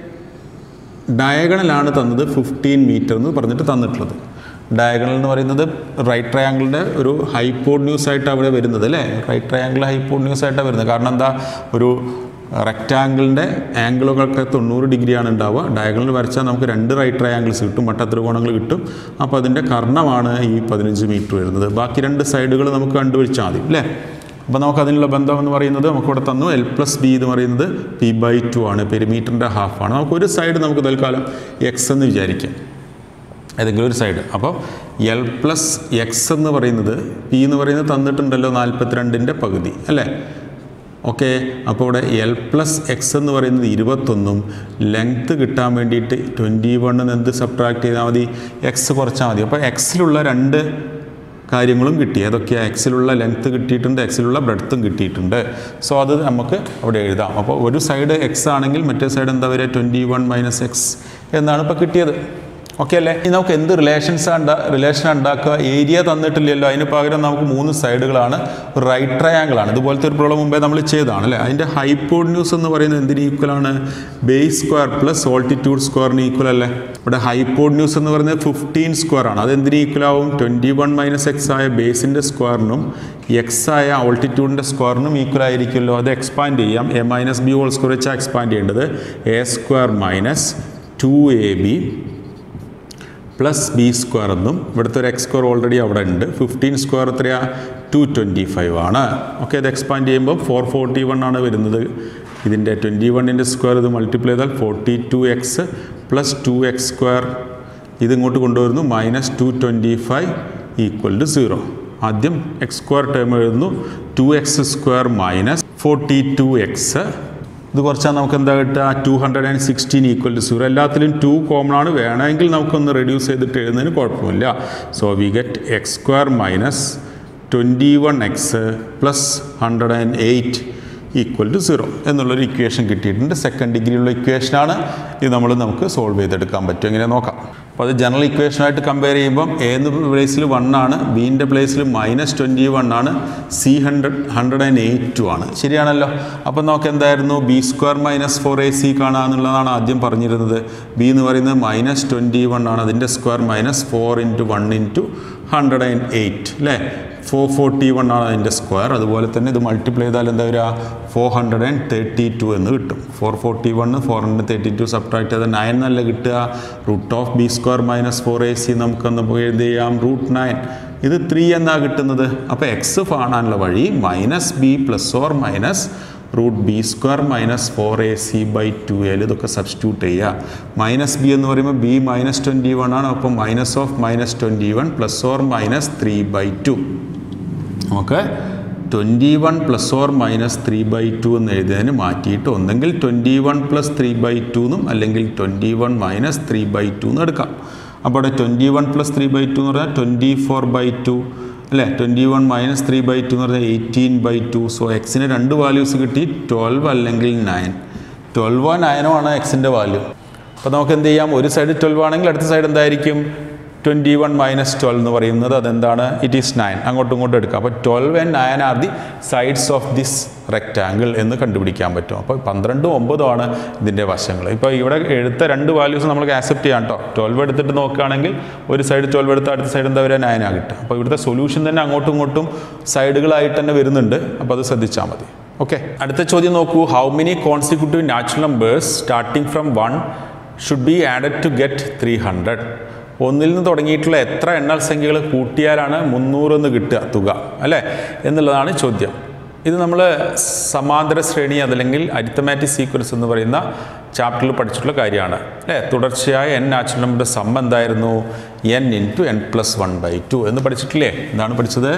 ഡയഗണലാണ് തന്നത് ഫിഫ്റ്റീൻ മീറ്റർ എന്ന് പറഞ്ഞിട്ട് തന്നിട്ടുള്ളത് ഡയഗണൽ എന്ന് പറയുന്നത് റൈറ്റ് ട്രയാങ്കിളിൻ്റെ ഒരു ഹൈപ്പോഡ്ന്യൂസ് ആയിട്ട് അവിടെ വരുന്നത് അല്ലേ റൈറ്റ് ട്രയാങ്കിൾ ഹൈപ്പോഡ്ന്യൂസ് ആയിട്ടാണ് വരുന്നത് കാരണം എന്താ ഒരു റെക്റ്റാങ്കിളിൻ്റെ ആംഗിളുകൾക്ക് തൊണ്ണൂറ് ഡിഗ്രിയാണ് ഉണ്ടാവുക ഡയഗണൽ വരച്ചാൽ നമുക്ക് രണ്ട് റൈറ്റ് ട്രയാങ്കിൾസ് കിട്ടും മട്ടത്രികോണങ്ങൾ കിട്ടും അപ്പോൾ അതിൻ്റെ കർണമാണ് ഈ പതിനഞ്ച് മീറ്റർ വരുന്നത് ബാക്കി രണ്ട് സൈഡുകൾ നമുക്ക് കണ്ടുപിടിച്ചാൽ മതി അല്ലേ അപ്പോൾ നമുക്ക് അതിനുള്ള ബന്ധം എന്ന് പറയുന്നത് നമുക്കിവിടെ തന്നു എൽ പ്ലസ് ബി എന്ന് പറയുന്നത് പി ബൈ ടു ആണ് പെരിമീറ്ററിൻ്റെ ഹാഫാണ് നമുക്ക് ഒരു സൈഡ് നമുക്ക് തൽക്കാലം എക്സ് എന്ന് വിചാരിക്കാം ഏതെങ്കിലും ഒരു സൈഡ് അപ്പോൾ എൽ പ്ലസ് എക്സ് എന്ന് പറയുന്നത് പി എന്ന് പറയുന്നത് തന്നിട്ടുണ്ടല്ലോ നാൽപ്പത്തിരണ്ടിൻ്റെ പകുതി അല്ലേ ഓക്കെ അപ്പോൾ ഇവിടെ എൽ പ്ലസ് എക്സ് എന്ന് പറയുന്നത് ഇരുപത്തൊന്നും ലെങ്ത്ത് കിട്ടാൻ വേണ്ടിയിട്ട് ട്വൻറ്റി വണ്ണിന് എന്ത് സബ്ട്രാക്ട് ചെയ്താൽ മതി എക്സ് കുറച്ചാൽ മതി അപ്പോൾ എക്സിലുള്ള രണ്ട് കാര്യങ്ങളും കിട്ടി ഏതൊക്കെയാണ് എക്സിലുള്ള ലെങ്ത്ത് കിട്ടിയിട്ടുണ്ട് എക്സിലുള്ള ബ്രെഡ്ത്തും കിട്ടിയിട്ടുണ്ട് സോ അത് നമുക്ക് അവിടെ എഴുതാം അപ്പോൾ ഒരു സൈഡ് എക്സ് ആണെങ്കിൽ മറ്റേ സൈഡ് എന്താ വരിക ട്വൻറ്റി വൺ മൈനസ് എക്സ് എന്നാണ് ഇപ്പോൾ കിട്ടിയത് ഓക്കെ അല്ലേ ഇനി നമുക്ക് എന്ത് റിലേഷൻസ് ഉണ്ടാ റിലേഷൻ ഉണ്ടാക്കുക ഏരിയ തന്നിട്ടില്ലല്ലോ അതിന് പകരം നമുക്ക് മൂന്ന് സൈഡുകളാണ് ഒരു റൈറ്റ് ട്രയാങ്കിൾ ആണ് ഇതുപോലത്തെ ഒരു പ്രോബ്ലം മുമ്പേ നമ്മൾ ചെയ്തതാണ് അല്ലേ അതിൻ്റെ ഹൈപ്പോഡ്ന്യൂസ് എന്ന് പറയുന്നത് എന്തിന് ഈക്വൽ ആണ് ബേസ് സ്ക്വയർ പ്ലസ് ഓൾട്ടിറ്റ്യൂഡ് സ്ക്വയറിന് ഈക്വൽ അല്ലേ ഇവിടെ ഹൈപ്പോഡ്ന്യൂസ് എന്ന് പറയുന്നത് ഫിഫ്റ്റീൻ സ്ക്വയർ ആണ് അത് എന്തിന് ഈക്വൽ ആവും ട്വൻറ്റി വൺ മൈനസ് എക്സ് ആയ ബേസിൻ്റെ സ്ക്വയറിനും എക്സ് ആയ ഓൾട്ടിറ്റ്യൂഡിൻ്റെ സ്ക്വയറിനും ഈക്വൽ ആയിരിക്കുമല്ലോ അത് എക്സ്പാൻഡ് ചെയ്യാം a minus b whole square വെച്ചാൽ എക്സ്പാൻഡ് ചെയ്യേണ്ടത് a square minus two a b plus b square എന്നും ഇവിടുത്തെ ഒരു എക്സ് സ്ക്വയർ ഓൾറെഡി അവിടെ ഉണ്ട് ഫിഫ്റ്റീൻ സ്ക്വയർ എത്രയാ ടു ട്വൻറ്റി ഫൈവ് ആണ് ഓക്കെ ഇത് എക്സ്പാൻഡ് ചെയ്യുമ്പോൾ ഫോർ ഫോർട്ടി വൺ ആണ് വരുന്നത് ഇതിൻ്റെ ട്വൻറ്റി വണ്ണിൻ്റെ സ്ക്വയർ ഇത് മൾട്ടിപ്ലൈ ചെയ്താൽ forty two x plus two x square ഇത് ഇങ്ങോട്ട് കൊണ്ടുവരുന്നു minus two twenty five equal to zero ആദ്യം എക്സ് സ്ക്വയർ ടേം എഴുതുന്നു two x square minus forty two x ഇത് കുറച്ചാൽ നമുക്ക് എന്താ കിട്ടുക two hundred and sixteen equal to zero എല്ലാത്തിലും ടു കോമൺ ആണ് വേണമെങ്കിൽ നമുക്കൊന്ന് റെഡ്യൂസ് ചെയ്തിട്ട് എഴുതുന്നതിന് കുഴപ്പമില്ല so we get x square minus twenty one X plus hundred and eight equal to zero എന്നുള്ളൊരു ഇക്വേഷൻ കിട്ടിയിട്ടുണ്ട് സെക്കൻഡ് ഡിഗ്രിയുള്ള ഇക്വേഷനാണ് ഇത് നമ്മൾ നമുക്ക് സോൾവ് ചെയ്തെടുക്കാൻ പറ്റും എങ്ങനെ നോക്കാം അപ്പോൾ അത് ജനറൽ ഇക്വേഷനായിട്ട് കമ്പയർ ചെയ്യുമ്പം എന്ന പ്ലേസിൽ വൺ ആണ് ബീൻ്റെ പ്ലേസിൽ മൈനസ് ട്വൻറ്റി വൺ ആണ് c hundred hundred and eight two ആണ് ശരിയാണല്ലോ അപ്പം നമുക്ക് എന്തായിരുന്നു b square minus four A c കാണുക എന്നുള്ളതാണ് ആദ്യം പറഞ്ഞിരുന്നത് ബി എന്ന് പറയുന്നത് മൈനസ് ട്വൻറ്റി വൺ ആണ് അതിൻ്റെ square minus four into one into hundred and eight അല്ലേ ഫോർ ഫോർട്ടി വൺ ആണ് അതിൻ്റെ സ്ക്വയർ അതുപോലെ തന്നെ ഇത് മൾട്ടിപ്ലൈ ചെയ്താൽ എന്താ വരിക four hundred and thirty two എന്ന് കിട്ടും four forty one four hundred thirty two subtract ചെയ്താൽ നയൻ എന്നല്ല കിട്ടുക root of B square minus four A c നമുക്കൊന്ന് എഴുതി ചെയ്യാം റൂട്ട് നയൻ ഇത് ത്രീ എന്നാ കിട്ടുന്നത് അപ്പോൾ എക്സ് കാണാനുള്ള വഴി minus B plus or minus root B square minus four A C by two L ഇതൊക്കെ സബ്സ്റ്റിറ്റ്യൂട്ട് ചെയ്യുക മൈനസ് ബി എന്ന് പറയുമ്പോൾ ബി മൈനസ് ട്വൻറ്റി വൺ ആണ് അപ്പോൾ minus of minus twenty one plus or minus three by two നമുക്ക് twenty one plus or minus three by two എന്ന് എഴുതിയതിന് മാറ്റിയിട്ട് ഒന്നെങ്കിൽ twenty one plus three by two എന്നും അല്ലെങ്കിൽ twenty one minus three by two എന്ന് എടുക്കാം അപ്പോൾ അവിടെ twenty one plus three by two എന്ന് പറഞ്ഞാൽ ട്വൻറ്റി ഫോർ ബൈ ടു അല്ലേ twenty one minus three by two എന്ന് പറഞ്ഞാൽ എയ്റ്റീൻ ബൈ ടു സോ എക്സിന് രണ്ട് വാല്യൂസ് കിട്ടി ട്വൽവ് അല്ലെങ്കിൽ നയൻ ട്വൽവോ നയനോ ആണ് എക്സിൻ്റെ വാല്യൂ അപ്പോൾ നമുക്ക് എന്ത് ചെയ്യാം ഒരു സൈഡ് ട്വൽവ് ആണെങ്കിൽ അടുത്ത സൈഡ് എന്തായിരിക്കും ട്വൻറ്റി വൺ മൈനസ് ട്വൽവ് എന്ന് പറയുന്നത് അതെന്താണ് ഇറ്റ് ഈസ് നയൻ അങ്ങോട്ടും ഇങ്ങോട്ടും എടുക്കുക അപ്പോൾ twelve and nine are the sides of this rectangle എന്ന് കണ്ടുപിടിക്കാൻ പറ്റും അപ്പോൾ പന്ത്രണ്ടും ഒമ്പതും ആണ് ഇതിൻ്റെ വശങ്ങൾ ഇപ്പോൾ ഇവിടെ എടുത്ത രണ്ട് വാല്യൂസ് നമുക്ക് ആക്സെപ്റ്റ് ചെയ്യാം കേട്ടോ ട്വൽവ് എടുത്തിട്ട് നോക്കുകയാണെങ്കിൽ ഒരു സൈഡ് ട്വൽവ് എടുത്ത് അടുത്ത സൈഡ് എന്താ വരിക നയൻ ആ കിട്ടുക അപ്പോൾ ഇവിടുത്തെ സൊല്യൂഷൻ തന്നെ അങ്ങോട്ടും ഇങ്ങോട്ടും സൈഡുകളായിട്ട് തന്നെ വരുന്നുണ്ട് അപ്പോൾ അത് ശ്രദ്ധിച്ചാൽ മതി ഓക്കെ അടുത്ത ചോദ്യം നോക്കൂ how many consecutive natural numbers starting from one should be added to get three hundred ഒന്നിൽ നിന്ന് തുടങ്ങിയിട്ടുള്ള എത്ര എണ്ണൽ സംഖ്യകൾ കൂട്ടിയാലാണ് മുന്നൂറ് എന്ന് കിട്ടുക തുക അല്ലേ എന്നുള്ളതാണ് ചോദ്യം ഇത് നമ്മൾ സമാന്തര ശ്രേണി അതല്ലെങ്കിൽ അരിത്തമാറ്റിക് സീക്വൻസ് എന്ന് പറയുന്ന ചാപ്റ്ററിൽ പഠിച്ചിട്ടുള്ള കാര്യമാണ് അല്ലേ തുടർച്ചയായ എൻ നാച്ചുറൽ നമ്പറുടെ സം എന്തായിരുന്നു n in two n plus one by two എന്ന് പഠിച്ചിട്ടില്ലേ എന്താണ് പഠിച്ചത്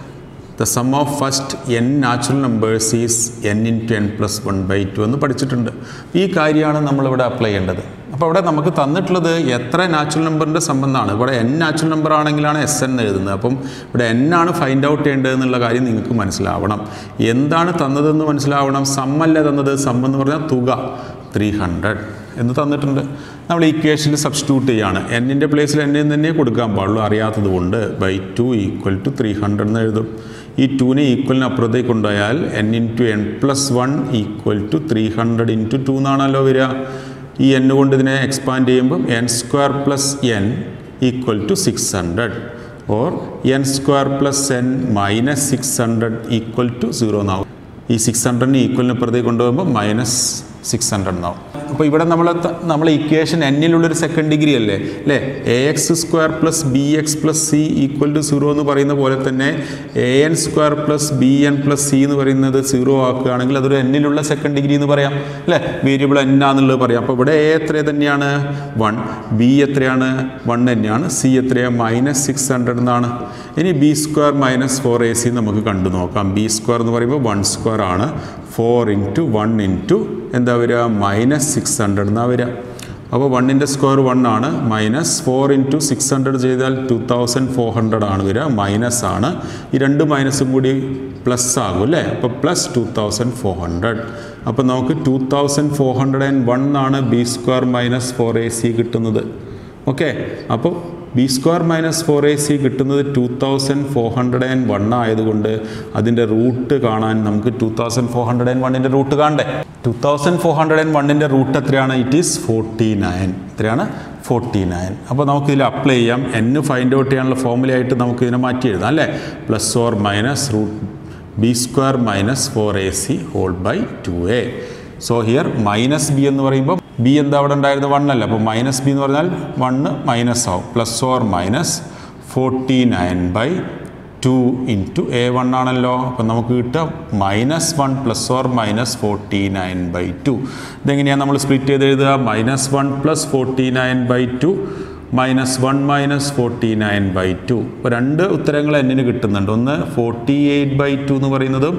the sum of first n natural numbers is n in two n plus one by two എന്ന് പഠിച്ചിട്ടുണ്ട് ഈ കാര്യമാണ് നമ്മളിവിടെ അപ്ലൈ ചെയ്യേണ്ടത് അപ്പോൾ ഇവിടെ നമുക്ക് തന്നിട്ടുള്ളത് എത്ര നാച്ചുറൽ നമ്പറിൻ്റെ സംബന്ധമാണ് ഇവിടെ എൻ നാച്ചുറൽ നമ്പർ ആണെങ്കിലാണ് എസ് എൻ എഴുതുന്നത് അപ്പം ഇവിടെ എൻ ആണ് ഫൈൻഡ് ഔട്ട് ചെയ്യേണ്ടത് എന്നുള്ള കാര്യം നിങ്ങൾക്ക് മനസ്സിലാവണം എന്താണ് തന്നതെന്ന് മനസ്സിലാവണം സമ്മല്ല തന്നത് സം എന്ന് പറഞ്ഞാൽ തുക ത്രീ ഹൺഡ്രഡ് എന്ന് തന്നിട്ടുണ്ട് നമ്മൾ ഇക്വേഷനിൽ സബ്സ്റ്റിറ്റ്യൂട്ട് ചെയ്യാണ് എന്നിൻ്റെ പ്ലേസിൽ എന്നെ തന്നെ കൊടുക്കാൻ പാടുള്ളൂ അറിയാത്തത് കൊണ്ട് by two equal to three hundred എന്ന് എഴുതും ഈ ടുവിനെ ഈക്വലിന് അപ്പുറത്തേക്ക് കൊണ്ടുപോയാൽ n into n plus one equal to three hundred into two എന്നാണല്ലോ വരിക ഈ എൻ കൊണ്ട് ഇതിനെ എക്സ്പാൻഡ് ചെയ്യുമ്പം n square plus n equal to six hundred or n square plus n minus six hundred equal to zero എന്നാവും ഈ six ഹൺഡ്രഡിന് ഈക്വലിന് അപ്പുറത്തേക്ക് കൊണ്ടുപോകുമ്പോൾ മൈനസ് സിക്സ് ഹൺഡ്രഡ് എന്നാവും അപ്പോൾ ഇവിടെ നമ്മൾ നമ്മൾ ഇക്വേഷൻ എന്നിലുള്ളൊരു സെക്കൻഡ് ഡിഗ്രി അല്ലേ അല്ലേ a X square plus B X plus C equal to zero എന്ന് പറയുന്ന പോലെ തന്നെ a n square plus b n plus C എന്ന് പറയുന്നത് സീറോ ആക്കുകയാണെങ്കിൽ അതൊരു എന്നിലുള്ള സെക്കൻഡ് ഡിഗ്രി എന്ന് പറയാം അല്ലേ വേരിയബിൾ എന്നാന്നുള്ളത് പറയാം അപ്പോൾ ഇവിടെ എ എത്ര തന്നെയാണ് വൺ ബി എത്രയാണ് വൺ തന്നെയാണ് സി എത്രയാണ് മൈനസ് സിക്സ് ഹൺഡ്രഡ് എന്നാണ് ഇനി b square minus four A c നമുക്ക് കണ്ടു നോക്കാം ബി സ്ക്വയർ എന്ന് പറയുമ്പോൾ വൺ സ്ക്വയർ ആണ് ഫോർ ഇൻറ്റു വൺ ഇൻറ്റു എന്താ വരിക മൈനസ് സിക്സ് ഹൺഡ്രഡ് എന്നാ വരിക അപ്പോൾ വണ്ണിൻ്റെ സ്ക്വയർ വൺ ആണ് minus four into six hundred ചെയ്താൽ ടു തൗസൻഡ് ഫോർ ഹൺഡ്രഡ് ആണ് വരിക മൈനസ് ആണ് ഈ രണ്ട് മൈനസും കൂടി പ്ലസ് ആകും അല്ലേ അപ്പോൾ plus two thousand four hundred അപ്പോൾ നമുക്ക് two thousand four hundred and one ആണ് b square minus four A c കിട്ടുന്നത് ഓക്കെ അപ്പോൾ b square minus four A c കിട്ടുന്നത് two thousand four hundred and one ആയതുകൊണ്ട് അതിൻ്റെ റൂട്ട് കാണാൻ നമുക്ക് two thousand four hundred and വണ്ണിൻ്റെ root കാണണ്ടേ two thousand four hundred and വണ്ണിൻ്റെ റൂട്ട് എത്രയാണ് ഇറ്റ് ഈസ് ഫോർട്ടി നയൻ എത്രയാണ് ഫോർട്ടി നയൻ അപ്പോൾ നമുക്കിതിൽ അപ്ലൈ ചെയ്യാം എന്ന് ഫൈൻഡ് ഔട്ട് ചെയ്യാനുള്ള ഫോമുലയായിട്ട് നമുക്ക് ഇതിനെ മാറ്റി എഴുതാം അല്ലേ plus or minus root B square minus four A C whole by two a so here minus B എന്ന് പറയുമ്പോൾ ബി എന്താ അവിടെ ഉണ്ടായിരുന്നത് വൺ അല്ല അപ്പോൾ മൈനസ് ബി എന്ന് പറഞ്ഞാൽ വണ്ണ് മൈനസ് ആവും plus or minus forty nine by two into a one ആണല്ലോ അപ്പം നമുക്ക് കിട്ടുക minus one plus or minus forty nine by two ഇതെങ്ങനെയാണ് നമ്മൾ സ്പ്ലിറ്റ് ചെയ്ത് എഴുതുക minus one plus forty nine by two minus one minus forty nine by two ഇപ്പോൾ രണ്ട് ഉത്തരങ്ങൾ എന്നിന് കിട്ടുന്നുണ്ട് ഒന്ന് ഫോർട്ടി എയ്റ്റ് ബൈ ടു എന്ന് പറയുന്നതും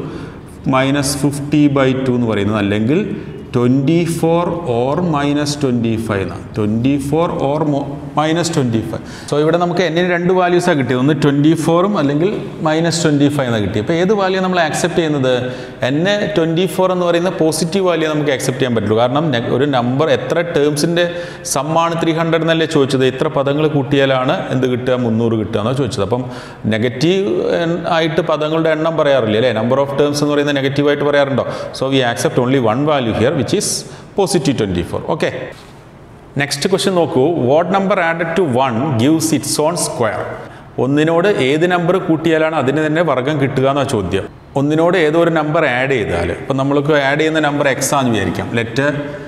മൈനസ് ഫിഫ്റ്റി ബൈ ടു എന്ന് പറയുന്നത് അല്ലെങ്കിൽ twenty four or minus twenty five എന്നാണ് twenty four or minus twenty five so ഇവിടെ നമുക്ക് എന്നിന് രണ്ട് വാല്യൂസാണ് കിട്ടിയത് ഒന്ന് ട്വൻറ്റി ഫോറും അല്ലെങ്കിൽ മൈനസ് ട്വൻറ്റി ഫൈവ് എന്നാണ് കിട്ടിയത് അപ്പോൾ ഏത് വാല്യൂ നമ്മൾ ആക്സെപ്റ്റ് ചെയ്യുന്നത് എന്നെ ട്വൻറ്റി ഫോർ എന്ന് പറയുന്ന പോസിറ്റീവ് വാല്യൂ നമുക്ക് ആക്സെപ്റ്റ് ചെയ്യാൻ പറ്റുള്ളൂ കാരണം നെ- ഒരു നമ്പർ എത്ര ടേംസിൻ്റെ സമ്മാണ് ത്രീ ഹൺഡ്രഡ് എന്നല്ലേ ചോദിച്ചത് എത്ര പദങ്ങൾ കൂട്ടിയാലാണ് എന്ത് കിട്ടുക മുന്നൂറ് കിട്ടുക എന്നാണ് ചോദിച്ചത് അപ്പം നെഗറ്റീവ് ആയിട്ട് പദങ്ങളുടെ എണ്ണം പറയാറില്ല അല്ലേ നമ്പർ ഓഫ് ടേംസ് എന്ന് പറയുന്നത് നെഗറ്റീവായിട്ട് പറയാറുണ്ടോ so we accept only one value here which is positive twenty four okay next question നോക്കൂ what number added to one gives its own square ഒന്നിനോട് ഏത് നമ്പർ കൂട്ടിയാലാണ് അതിന് തന്നെ വർഗം കിട്ടുക എന്നാണ് ചോദ്യം ഒന്നിനോട് ഏതോ ഒരു നമ്പർ ആഡ് ചെയ്താൽ ഇപ്പം നമ്മൾക്ക് ആഡ് ചെയ്യുന്ന നമ്പർ എക്സ് ആണെന്ന് വിചാരിക്കാം let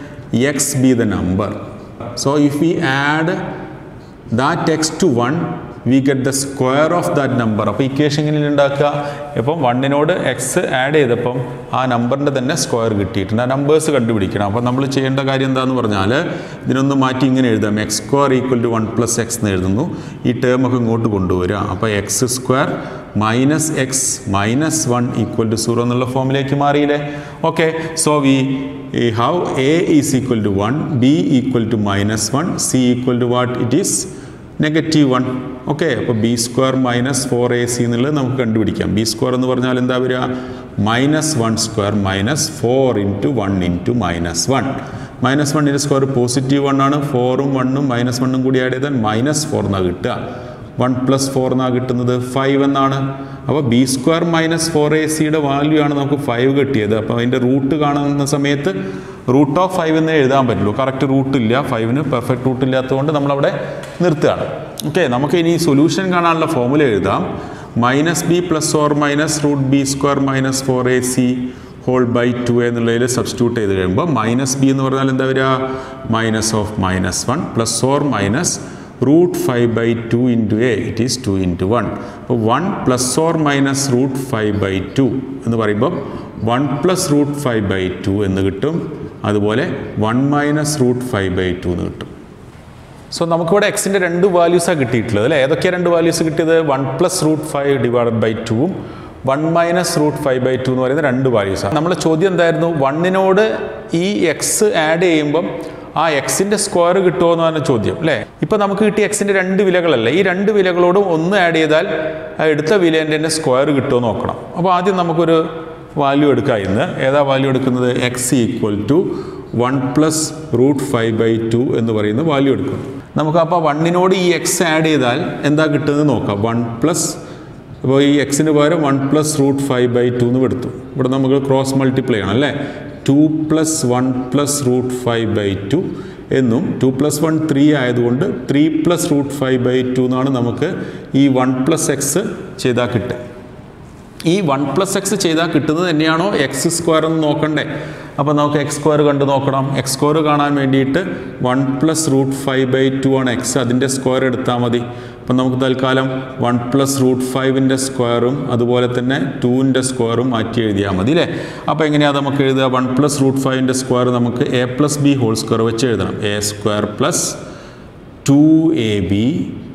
x be the number so if we add that x to one we get the square of that number അപ്പോൾ ഇക്വേഷൻ എങ്ങനെ ഉണ്ടാക്കുക ഇപ്പം വണ്ണിനോട് എക്സ് ആഡ് ചെയ്തപ്പം ആ നമ്പറിൻ്റെ തന്നെ സ്ക്വയർ കിട്ടിയിട്ടുണ്ട് ആ നമ്പേഴ്സ് കണ്ടുപിടിക്കണം അപ്പോൾ നമ്മൾ ചെയ്യേണ്ട കാര്യം എന്താണെന്ന് പറഞ്ഞാൽ ഇതിനൊന്ന് മാറ്റി ഇങ്ങനെ എഴുതാം X square equal to one plus x എന്ന് എഴുതുന്നു ഈ ടേം ഒക്കെ ഇങ്ങോട്ട് കൊണ്ടുവരിക അപ്പോൾ X square minus x minus one equal to zero എന്നുള്ള ഫോമിലേക്ക് മാറിയില്ലേ okay so we have a is equal to one b equal to minus one c equal to what it is negative one okay അപ്പോൾ b square minus four A c എന്നുള്ളത് നമുക്ക് കണ്ടുപിടിക്കാം B square എന്ന് പറഞ്ഞാൽ എന്താ വരിക minus one square minus four into one into minus one minus വണ്ണിൻ്റെ square positive one ആണ് ഫോറും വണ്ണും മൈനസ് വണ്ണും കൂടി ആഡ് ചെയ്താൽ മൈനസ് ഫോർ എന്നാണ് കിട്ടുക വൺ പ്ലസ് ഫോർ എന്നാണ് കിട്ടുന്നത് ഫൈവ് എന്നാണ് അപ്പോൾ b square minus four A സിയുടെ വാല്യൂ ആണ് നമുക്ക് ഫൈവ് കിട്ടിയത് അപ്പോൾ അതിൻ്റെ റൂട്ട് കാണുന്ന സമയത്ത് റൂട്ട് ഓഫ് ഫൈവ് എന്നേ എഴുതാൻ പറ്റുള്ളൂ കറക്റ്റ് റൂട്ട് ഇല്ല ഫൈവിന് പെർഫെക്റ്റ് റൂട്ട് ഇല്ലാത്തതുകൊണ്ട് നമ്മളവിടെ നിർത്തുകയാണ് ഓക്കെ നമുക്ക് ഇനി സൊല്യൂഷൻ കാണാനുള്ള ഫോമുല എഴുതാം minus B plus or minus root B square minus four A C whole by two എന്നുള്ളതിൽ സബ്സ്റ്റിറ്റ്യൂട്ട് ചെയ്ത് കഴിയുമ്പോൾ മൈനസ് ബി എന്ന് പറഞ്ഞാൽ എന്താ വരിക minus of minus one plus or minus root five by two into a it is two into one അപ്പോൾ one plus or minus root five by two എന്ന് പറയുമ്പോൾ one plus root five by two എന്ന് കിട്ടും അതുപോലെ one minus root five by two എന്ന് കിട്ടും so നമുക്കിവിടെ എക്സിൻ്റെ രണ്ട് വാല്യൂസാണ് കിട്ടിയിട്ടുള്ളത് അല്ലേ ഏതൊക്കെയാണ് രണ്ട് വാല്യൂസ് കിട്ടിയത് one plus root five divided by ടുവും one minus root five by two എന്ന് പറയുന്ന രണ്ട് വാല്യൂസാണ് നമ്മുടെ ചോദ്യം എന്തായിരുന്നു വണ്ണിനോട് ഈ എക്സ് ആഡ് ചെയ്യുമ്പം ആ എക്സിൻ്റെ സ്ക്വയർ കിട്ടുമോ എന്നാണ് ചോദ്യം അല്ലേ ഇപ്പം നമുക്ക് കിട്ടിയ എക്സിൻ്റെ രണ്ട് വിലകളല്ലേ ഈ രണ്ട് വിലകളോടും ഒന്ന് ആഡ് ചെയ്താൽ ആ എടുത്ത വിലേൻ്റെ തന്നെ സ്ക്വയർ കിട്ടുമോ എന്ന് നോക്കണം അപ്പോൾ ആദ്യം നമുക്കൊരു വാല്യൂ എടുക്കാം ഇന്ന് ഏതാ വാല്യൂ എടുക്കുന്നത് x equal to one plus root five by two എന്ന് പറയുന്ന വാല്യൂ എടുക്കും നമുക്ക് അപ്പോൾ വണ്ണിനോട് ഈ എക്സ് ആഡ് ചെയ്താൽ എന്താ കിട്ടുന്നത് നോക്കാം വൺ പ്ലസ് അപ്പോൾ ഈ എക്സിന് പകരം one plus root five by two എന്ന് എടുത്തു ഇവിടെ നമുക്ക് ക്രോസ് മൾട്ടിപ്ലൈ ആണ് അല്ലേ two plus one plus root five by two എന്നും ടു പ്ലസ് വൺ ത്രീ ആയതുകൊണ്ട് three plus root five by two എന്നാണ് നമുക്ക് ഈ വൺ പ്ലസ് എക്സ് ചെയ്താൽ കിട്ടുക ഈ വൺ പ്ലസ് എക്സ് ചെയ്താൽ കിട്ടുന്നത് തന്നെയാണോ എക്സ് സ്ക്വയർ എന്ന് നോക്കണ്ടേ അപ്പോൾ നമുക്ക് എക്സ് സ്ക്വയർ കണ്ട് നോക്കണം എക്സ് സ്ക്വയർ കാണാൻ വേണ്ടിയിട്ട് one plus root five by two ആണ് എക്സ് അതിൻ്റെ സ്ക്വയർ എടുത്താൽ മതി അപ്പം നമുക്ക് തൽക്കാലം വൺ പ്ലസ് റൂട്ട് ഫൈവിൻ്റെ സ്ക്വയറും അതുപോലെ തന്നെ ടൂവിൻ്റെ സ്ക്വയറും മാറ്റി എഴുതിയാൽ മതി അല്ലേ അപ്പോൾ എങ്ങനെയാണ് നമുക്ക് എഴുതുക വൺ പ്ലസ് റൂട്ട് ഫൈവിൻ്റെ സ്ക്വയർ നമുക്ക് a plus b whole square വെച്ച് എഴുതണം a square plus two a b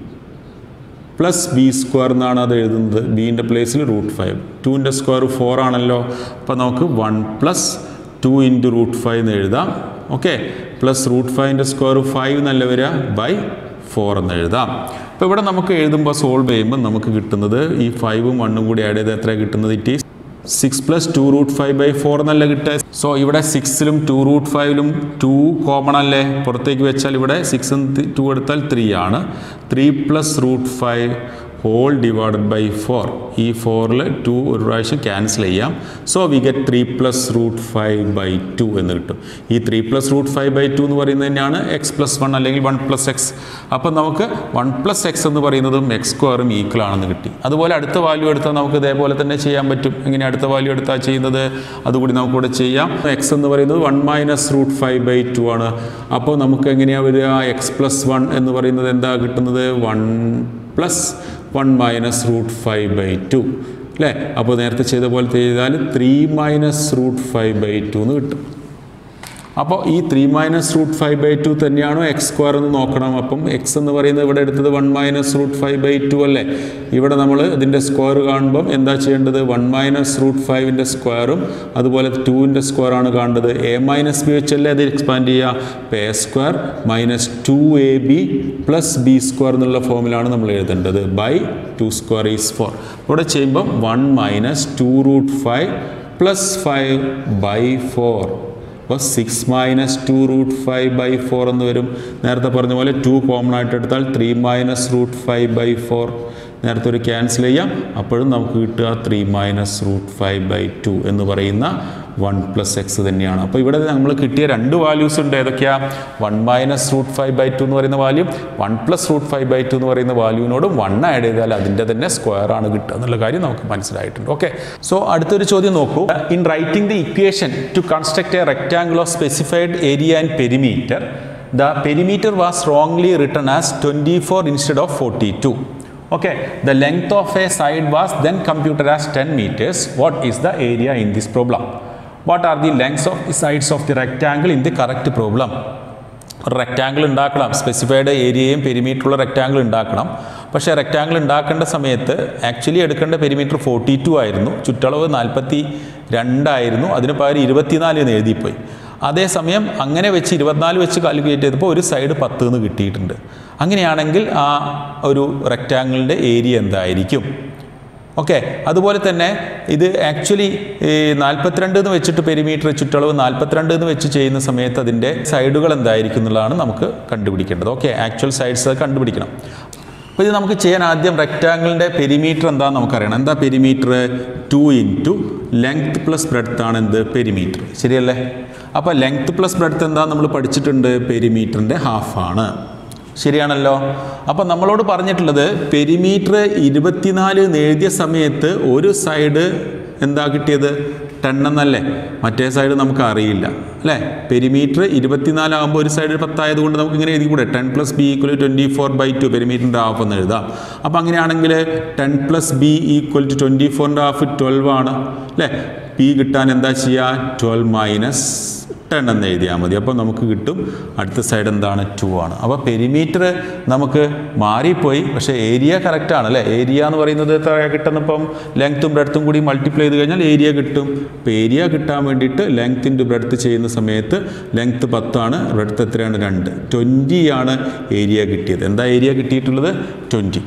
plus b square എന്നാണ് അത് എഴുതുന്നത് ബീൻ്റെ പ്ലേസിൽ റൂട്ട് ഫൈവ് ടുവിൻ്റെ സ്ക്വയർ ഫോർ ആണല്ലോ അപ്പോൾ നമുക്ക് one plus two into root five എന്ന് എഴുതാം ഓക്കെ പ്ലസ് റൂട്ട് ഫൈവിൻ്റെ സ്ക്വയർ ഫൈവ് എന്നല്ല വരിക ബൈ ഫോർ എന്ന് എഴുതാം അപ്പോൾ ഇവിടെ നമുക്ക് എഴുതുമ്പോൾ സോൾവ് ചെയ്യുമ്പോൾ നമുക്ക് കിട്ടുന്നത് ഈ ഫൈവും വണ്ണും കൂടി ആഡ് ചെയ്ത് എത്ര കിട്ടുന്നത് it is six plus two root five by four എന്നല്ല കിട്ടുക സോ ഇവിടെ സിക്സിലും ടു റൂട്ട് ഫൈവിലും ടു കോമൺ അല്ലേ പുറത്തേക്ക് വെച്ചാൽ ഇവിടെ സിക്സും ടു എടുത്താൽ ത്രീ ആണ് three plus root five whole divided by four ഈ ഫോറിൽ ടു ഒരു പ്രാവശ്യം ക്യാൻസൽ ചെയ്യാം so we get three plus root five by two എന്ന് കിട്ടും ഈ three plus root five by two എന്ന് പറയുന്നത് തന്നെയാണ് എക്സ് പ്ലസ് വൺ അല്ലെങ്കിൽ വൺ പ്ലസ് എക്സ് അപ്പം നമുക്ക് വൺ പ്ലസ് എക്സ് എന്ന് പറയുന്നതും എക്സ് സ്ക്വയറും ഈക്വൽ ആണെന്ന് കിട്ടി അതുപോലെ അടുത്ത വാല്യൂ എടുത്താൽ നമുക്ക് ഇതേപോലെ തന്നെ ചെയ്യാൻ പറ്റും എങ്ങനെ അടുത്ത വാല്യൂ എടുത്താൽ ചെയ്യുന്നത് അതുകൂടി നമുക്കിവിടെ ചെയ്യാം എക്സ് എന്ന് പറയുന്നത് one minus root five by two ആണ് അപ്പോൾ നമുക്ക് എങ്ങനെയാണ് വരിക എക്സ് പ്ലസ് വൺ എന്ന് പറയുന്നത് എന്താ കിട്ടുന്നത് one plus one minus root five by two അല്ലേ അപ്പോൾ നേരത്തെ ചെയ്ത പോലെ ചെയ്താൽ three minus root five by two എന്ന് കിട്ടും അപ്പോൾ ഈ three minus root five by two തന്നെയാണോ എക്സ് സ്ക്വയർ എന്ന് നോക്കണം അപ്പം എക്സ് എന്ന് പറയുന്നത് ഇവിടെ എടുത്തത് one minus root five by two അല്ലേ ഇവിടെ നമ്മൾ ഇതിൻ്റെ സ്ക്വയർ കാണുമ്പം എന്താ ചെയ്യേണ്ടത് വൺ മൈനസ് റൂട്ട് ഫൈവിൻ്റെ സ്ക്വയറും അതുപോലെ ടുവിൻ്റെ സ്ക്വയറാണ് കാണേണ്ടത് എ മൈനസ് ബി വെച്ചല്ലേ അത് എക്സ്പാൻഡ് ചെയ്യുക അപ്പോൾ a square minus two a b plus b square എന്നുള്ള ഫോമിലാണ് നമ്മൾ എഴുതേണ്ടത് by two square is four ഇവിടെ ചെയ്യുമ്പം one minus two root five plus five by four അപ്പോൾ six minus two root five by four എന്ന് വരും നേരത്തെ പറഞ്ഞ പോലെ ടു കോമൺ ആയിട്ട് എടുത്താൽ three minus root five by four നേരത്തെ ഒരു ക്യാൻസൽ ചെയ്യാം അപ്പോഴും നമുക്ക് കിട്ടുക three minus root five by two എന്ന് പറയുന്ന വൺ പ്ലസ് എക്സ് തന്നെയാണ് അപ്പോൾ ഇവിടെ നമ്മൾ കിട്ടിയ രണ്ട് വാല്യൂസ് ഉണ്ട് ഏതൊക്കെയാ one minus root five by two എന്ന് പറയുന്ന value one plus root five by two എന്ന് പറയുന്ന വാല്യൂവിനോട് വൺ ആഡ് ചെയ്താൽ അതിൻ്റെ തന്നെ സ്ക്വയർ ആണ് കിട്ടുക എന്നുള്ള കാര്യം നമുക്ക് മനസ്സിലായിട്ടുണ്ട് ഓക്കെ സോ അടുത്തൊരു ചോദ്യം നോക്കൂ in writing the equation to construct a rectangle of specified area and perimeter the perimeter was wrongly written as twenty four instead of forty two Okay, the length of a side was then computed as 10 meters. What is the area in this problem? What are the lengths of the sides of the rectangle in the correct problem? ഒരു rectangle ഉണ്ടാക്കണം specified ഏരിയയും പെരിമീറ്ററുള്ള rectangle ഉണ്ടാക്കണം പക്ഷേ rectangle ഉണ്ടാക്കേണ്ട സമയത്ത് actually എടുക്കേണ്ട perimeter forty to ആയിരുന്നു ചുറ്റളവ് നാൽപ്പത്തി രണ്ടായിരുന്നു അതിന് പകരം ഇരുപത്തിനാല് എന്ന് എഴുതിപ്പോയി അതേസമയം അങ്ങനെ വെച്ച് ഇരുപത്തിനാല് വെച്ച് കാൽക്കുലേറ്റ് ചെയ്തപ്പോൾ ഒരു സൈഡ് പത്ത് എന്ന് കിട്ടിയിട്ടുണ്ട് അങ്ങനെയാണെങ്കിൽ ആ ഒരു റെക്റ്റാങ്കിളിൻ്റെ ഏരിയ എന്തായിരിക്കും ഓക്കെ അതുപോലെ തന്നെ ഇത് ആക്ച്വലി നാൽപ്പത്തിരണ്ട് എന്ന് വെച്ചിട്ട് പെരിമീറ്റർ ചുറ്റളവ് നാൽപ്പത്തിരണ്ട് എന്ന് വെച്ച് ചെയ്യുന്ന സമയത്ത് അതിൻ്റെ സൈഡുകൾ എന്തായിരിക്കും എന്നുള്ളതാണ് നമുക്ക് കണ്ടുപിടിക്കേണ്ടത് ഓക്കെ ആക്ച്വൽ സൈഡ്സ് കണ്ടുപിടിക്കണം അപ്പോൾ ഇത് നമുക്ക് ചെയ്യാൻ ആദ്യം റെക്റ്റാങ്കിളിൻ്റെ പെരിമീറ്റർ എന്താണെന്ന് നമുക്കറിയണം എന്താ perimeter two into length plus breadth ആണ് എന്ത് പെരിമീറ്റർ ശരിയല്ലേ അപ്പോൾ ലെങ്ത് പ്ലസ് ബ്രെഡ്ത്ത് എന്താ നമ്മൾ പഠിച്ചിട്ടുണ്ട് പെരിമീറ്ററിൻ്റെ ഹാഫാണ് ശരിയാണല്ലോ അപ്പം നമ്മളോട് പറഞ്ഞിട്ടുള്ളത് പെരിമീറ്റർ ഇരുപത്തിനാല് എന്ന് എഴുതിയ സമയത്ത് ഒരു സൈഡ് എന്താ കിട്ടിയത് ടെൻ എന്നല്ലേ മറ്റേ സൈഡ് നമുക്ക് അറിയില്ല അല്ലേ പെരിമീറ്റർ ഇരുപത്തിനാലാകുമ്പോൾ ഒരു സൈഡ് പത്തായത് കൊണ്ട് നമുക്ക് ഇങ്ങനെ എഴുതി കൂടെ ten plus B equal twenty four by two പെരിമീറ്ററിൻ്റെ ഹാഫ് എന്ന് എഴുതാം അപ്പോൾ അങ്ങനെയാണെങ്കിൽ ten plus B equal to twenty ഫോറിൻ്റെ ഹാഫ് ട്വൽവ് ആണ് അല്ലേ പി കിട്ടാൻ എന്താ ചെയ്യുക ട്വൽവ് മൈനസ് ടെൻ എന്ന് എഴുതിയാൽ മതി അപ്പോൾ നമുക്ക് കിട്ടും അടുത്ത സൈഡ് എന്താണ് ടു ആണ് അപ്പോൾ പെരിമീറ്റർ നമുക്ക് മാറിപ്പോയി പക്ഷേ ഏരിയ കറക്റ്റ് ആണ് അല്ലേ ഏരിയ എന്ന് പറയുന്നത് എത്ര കിട്ടുന്നപ്പം ലെങ്ത്തും ബ്രെഡ്ത്തും കൂടി മൾട്ടിപ്ലൈ ചെയ്ത് കഴിഞ്ഞാൽ ഏരിയ കിട്ടും അപ്പോൾ ഏരിയ കിട്ടാൻ വേണ്ടിയിട്ട് ലെങ്ത് ഇൻറ്റു ബ്രെഡ്ത്ത് ചെയ്യുന്ന സമയത്ത് ലെങ്ത്ത് പത്താണ് ബ്രെഡ്ത്ത് എത്രയാണ് രണ്ട് ട്വൻറ്റി ആണ് ഏരിയ കിട്ടിയത് എന്താ ഏരിയ കിട്ടിയിട്ടുള്ളത് ട്വൻറ്റി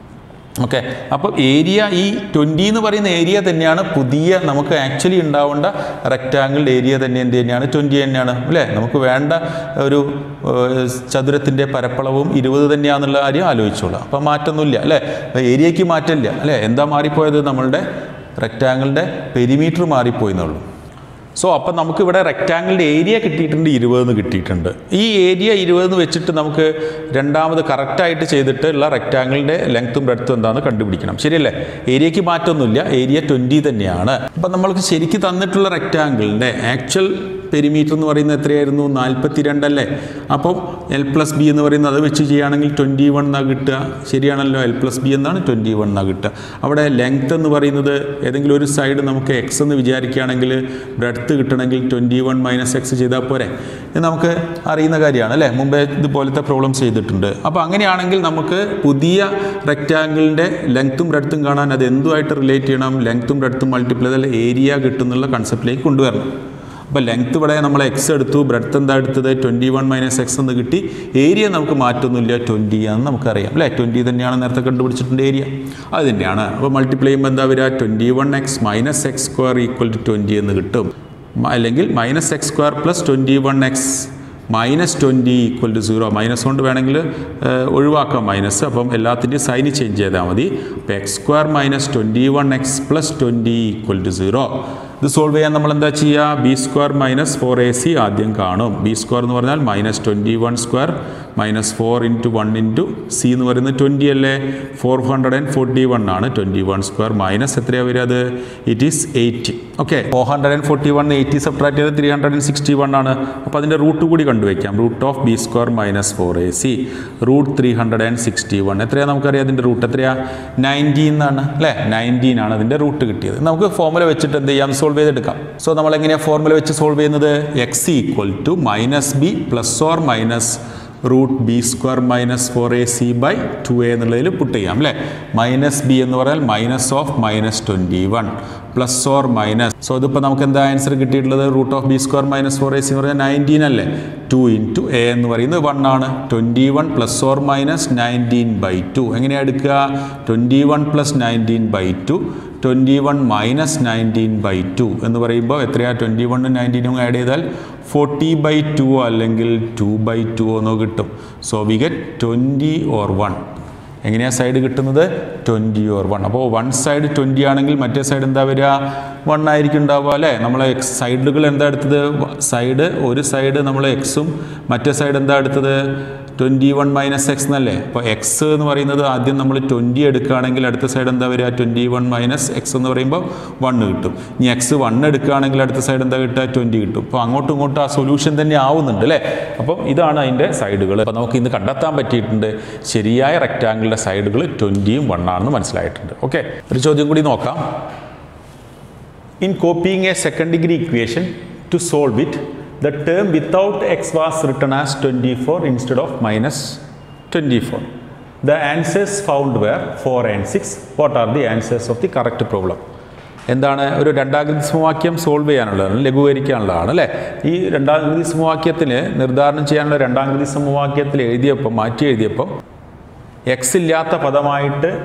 ഓക്കെ അപ്പോൾ ഏരിയ ഈ ട്വൻറ്റി എന്ന് പറയുന്ന ഏരിയ തന്നെയാണ് പുതിയ നമുക്ക് ആക്ച്വലി ഉണ്ടാവേണ്ട റെക്റ്റാങ്കിൾ ഏരിയ തന്നെ എന്ത് തന്നെയാണ് ട്വൻറ്റി തന്നെയാണ് അല്ലേ നമുക്ക് വേണ്ട ഒരു ഏഹ്, ചതുരത്തിൻ്റെ പരപ്പളവും ഇരുപത് തന്നെയാണെന്നുള്ള കാര്യം ആലോചിച്ചോളാം അപ്പോൾ മാറ്റമൊന്നുമില്ല അല്ലേ ഏരിയയ്ക്ക് മാറ്റമില്ല അല്ലേ എന്താ മാറിപ്പോയത് നമ്മളുടെ റെക്റ്റാങ്കിളിൻ്റെ പെരിമീറ്റർ മാറിപ്പോയി എന്നുള്ളൂ സോ അപ്പം നമുക്കിവിടെ റെക്റ്റാങ്കിളിൻ്റെ ഏരിയ കിട്ടിയിട്ടുണ്ട് ഇരുപതെന്ന് കിട്ടിയിട്ടുണ്ട് ഈ ഏരിയ ഇരുപതെന്ന് വെച്ചിട്ട് നമുക്ക് രണ്ടാമത് കറക്റ്റായിട്ട് ചെയ്തിട്ട് ഉള്ള റെക്റ്റാങ്കിളിൻ്റെ ലെങ്ത്തും ബ്രെഡ്ത്തും എന്താണെന്ന് കണ്ടുപിടിക്കണം ശരിയല്ലേ ഏരിയയ്ക്ക് മാറ്റമൊന്നുമില്ല ഏരിയ ട്വൻറ്റി തന്നെയാണ് അപ്പം നമ്മൾക്ക് ശരിക്ക് തന്നിട്ടുള്ള റെക്റ്റാങ്കിളിൻ്റെ ആക്ച്വൽ പെരിമീറ്റർ എന്ന് പറയുന്നത് എത്രയായിരുന്നു നാൽപ്പത്തി രണ്ടല്ലേ അപ്പം എൽ പ്ലസ് ബി എന്ന് പറയുന്നത് അത് വെച്ച് ചെയ്യുകയാണെങ്കിൽ ട്വൻറ്റി വൺ എന്നാണ് കിട്ടുക ശരിയാണല്ലോ എൽ പ്ലസ് ബി എന്നാണ് ട്വൻറ്റി വൺ എന്നാണ് കിട്ടുക അവിടെ ലെങ്ത് എന്ന് പറയുന്നത് ഏതെങ്കിലും ഒരു സൈഡ് നമുക്ക് എക്സ് എന്ന് വിചാരിക്കുകയാണെങ്കിൽ ബ്രെഡ്ത്ത് കിട്ടണമെങ്കിൽ ട്വൻറ്റി വൺ മൈനസ് എക്സ് ചെയ്താൽ പോരെ ഇത് നമുക്ക് അറിയുന്ന കാര്യമാണ് അല്ലേ മുമ്പേ ഇതുപോലത്തെ പ്രോബ്ലംസ് ചെയ്തിട്ടുണ്ട് അപ്പോൾ അങ്ങനെയാണെങ്കിൽ നമുക്ക് പുതിയ റെക്റ്റാങ്കിളിൻ്റെ ലെങ്ത്തും ബ്രെഡ്ത്തും കാണാൻ അത് എന്തുമായിട്ട് റിലേറ്റ് ചെയ്യണം ലെങ്ത്തും ബ്രെഡ്ത്തും മൾട്ടിപ്ലൈ ചെയ്താൽ ഏരിയ കിട്ടുന്നുള്ള കൺസെപ്റ്റിലേക്ക് കൊണ്ടുവരണം അപ്പോൾ ലെങ്ത് ഇവിടെ നമ്മൾ എക്സ് എടുത്തു ബ്രെഡ്ത്ത് എന്താ എടുത്തത് ട്വൻറ്റി വൺ മൈനസ് എക്സ് എന്ന് കിട്ടി ഏരിയ നമുക്ക് മാറ്റൊന്നുമില്ല ട്വൻറ്റി ആണെന്ന് നമുക്കറിയാം അല്ലേ ട്വൻറ്റി തന്നെയാണ് നേരത്തെ കണ്ടുപിടിച്ചിട്ടുണ്ട് ഏരിയ അത് തന്നെയാണ് അപ്പോൾ മൾട്ടിപ്ലൈ ചെയ്യുമ്പോൾ എന്താ വരിക twenty one X minus X square equal to twenty എന്ന് കിട്ടും മ- അല്ലെങ്കിൽ minus X square plus twenty one X minus twenty equal to zero minus കൊണ്ട് വേണമെങ്കിൽ ഏഹ്, ഒഴിവാക്കാം മൈനസ് അപ്പം എല്ലാത്തിൻ്റെയും സൈന് ചേഞ്ച് ചെയ്താൽ മതി അപ്പോൾ X square minus twenty one X plus twenty equal to zero ഇത് സോൾവ് ചെയ്യാൻ നമ്മൾ എന്താ ചെയ്യുക B square minus four A C ആദ്യം കാണും ബി സ്ക്വയർ എന്ന് പറഞ്ഞാൽ minus twenty one square minus four into one into C എന്ന് പറയുന്നത് ട്വൻറ്റി അല്ലേ four hundred and forty one ആണ് ട്വൻറ്റി വൺ സ്ക്വയർ മൈനസ് എത്രയാണ് വരിക അത് it is eighty okay four hundred and forty one eighty subtract ചെയ്ത് three hundred and sixty one ആണ് അപ്പോൾ അതിൻ്റെ റൂട്ട് കൂടി കണ്ടുവയ്ക്കാം root of B square minus four A C root three hundred and sixty one എത്രയാണ് നമുക്കറിയാം അതിൻ്റെ root എത്രയാണ് നയൻറ്റീൻ എന്നാണ് അല്ലേ നയൻറ്റീൻ ആണ് അതിൻ്റെ റൂട്ട് കിട്ടിയത് നമുക്ക് ഫോർമുല വെച്ചിട്ട് എന്ത് ചെയ്യാം സോൾവ് ചെയ്തെടുക്കാം സോ നമ്മൾ എങ്ങനെയാണ് ഫോർമുല വെച്ച് സോൾവ് ചെയ്യുന്നത് X equal to minus B plus or minus root B square minus four A C by two A എന്നുള്ളതിൽ പുട്ട് ചെയ്യാം അല്ലേ മൈനസ് ബി എന്ന് പറഞ്ഞാൽ minus of minus twenty one plus or minus so ഇതിപ്പോൾ നമുക്ക് എന്താ answer കിട്ടിയിട്ടുള്ളത് root of B square minus four A C എന്ന് പറഞ്ഞാൽ നയൻറ്റീൻ അല്ലേ ടു ഇൻറ്റു എ എന്ന് പറയുന്നത് വൺ ആണ് twenty one plus or minus nineteen by two എങ്ങനെയാണ് എടുക്കുക twenty one plus nineteen by two twenty one minus nineteen by two എന്ന് പറയുമ്പോൾ എത്രയാണ് ട്വൻറ്റി വണ്ണും നയൻറ്റീനും ആഡ് ചെയ്താൽ ഫോർട്ടി ബൈ ടു അല്ലെങ്കിൽ ടു ബൈ ടു എന്നോ കിട്ടും so we get twenty or one എങ്ങനെയാണ് സൈഡ് കിട്ടുന്നത് ട്വൻറ്റി ഓർ വൺ അപ്പോൾ വൺ സൈഡ് ട്വൻറ്റി ആണെങ്കിൽ മറ്റേ സൈഡ് എന്താ വരിക വൺ ആയിരിക്കും ഉണ്ടാവുക അല്ലേ നമ്മൾ എക്സ് സൈഡുകൾ എന്താ എടുത്തത് സൈഡ് ഒരു സൈഡ് നമ്മൾ എക്സും മറ്റേ സൈഡ് എന്താ എടുത്തത് ട്വൻറ്റി വൺ മൈനസ് എക്സ് എന്നല്ലേ അപ്പോൾ എക്സ് എന്ന് പറയുന്നത് ആദ്യം നമ്മൾ ട്വൻറ്റി എടുക്കുകയാണെങ്കിൽ അടുത്ത സൈഡ് എന്താ വരിക ട്വൻറ്റി വൺ മൈനസ് എക്സ് എന്ന് പറയുമ്പോൾ വൺ കിട്ടും ഇനി എക്സ് വൺ എടുക്കുകയാണെങ്കിൽ അടുത്ത സൈഡ് എന്താ കിട്ടുക ട്വൻറ്റി കിട്ടും അപ്പോൾ അങ്ങോട്ടും ഇങ്ങോട്ടും ആ സൊല്യൂഷൻ തന്നെ ആവുന്നുണ്ട് അല്ലേ അപ്പം ഇതാണ് അതിൻ്റെ സൈഡുകൾ അപ്പോൾ നമുക്ക് ഇന്ന് കണ്ടെത്താൻ പറ്റിയിട്ടുണ്ട് ശരിയായ റെക്റ്റാങ്കിളിൻ്റെ സൈഡുകൾ ട്വൻറ്റിയും വൺ ആണെന്ന് മനസ്സിലായിട്ടുണ്ട് ഓക്കെ ഒരു ചോദ്യം കൂടി നോക്കാം In copying a second degree equation to solve it, the term without x was written as 24 instead of minus 24. The answers found were 4 and 6. What are the answers of the correct problem? എന്താണ് ഒരു രണ്ടാകൃതി സമവാക്യം solve ചെയ്യാനുള്ളതാണ് ലഘൂകരിക്കാനുള്ളതാണ് അല്ലേ ഈ രണ്ടാകൃതി സമവാക്യത്തിന് നിർദ്ധാരണം ചെയ്യാനുള്ള രണ്ടാകൃതി സമവാക്യത്തിൽ എഴുതിയപ്പോൾ മാറ്റി എഴുതിയപ്പോൾ എക്സ് ഇല്ലാത്ത പദമായിട്ട്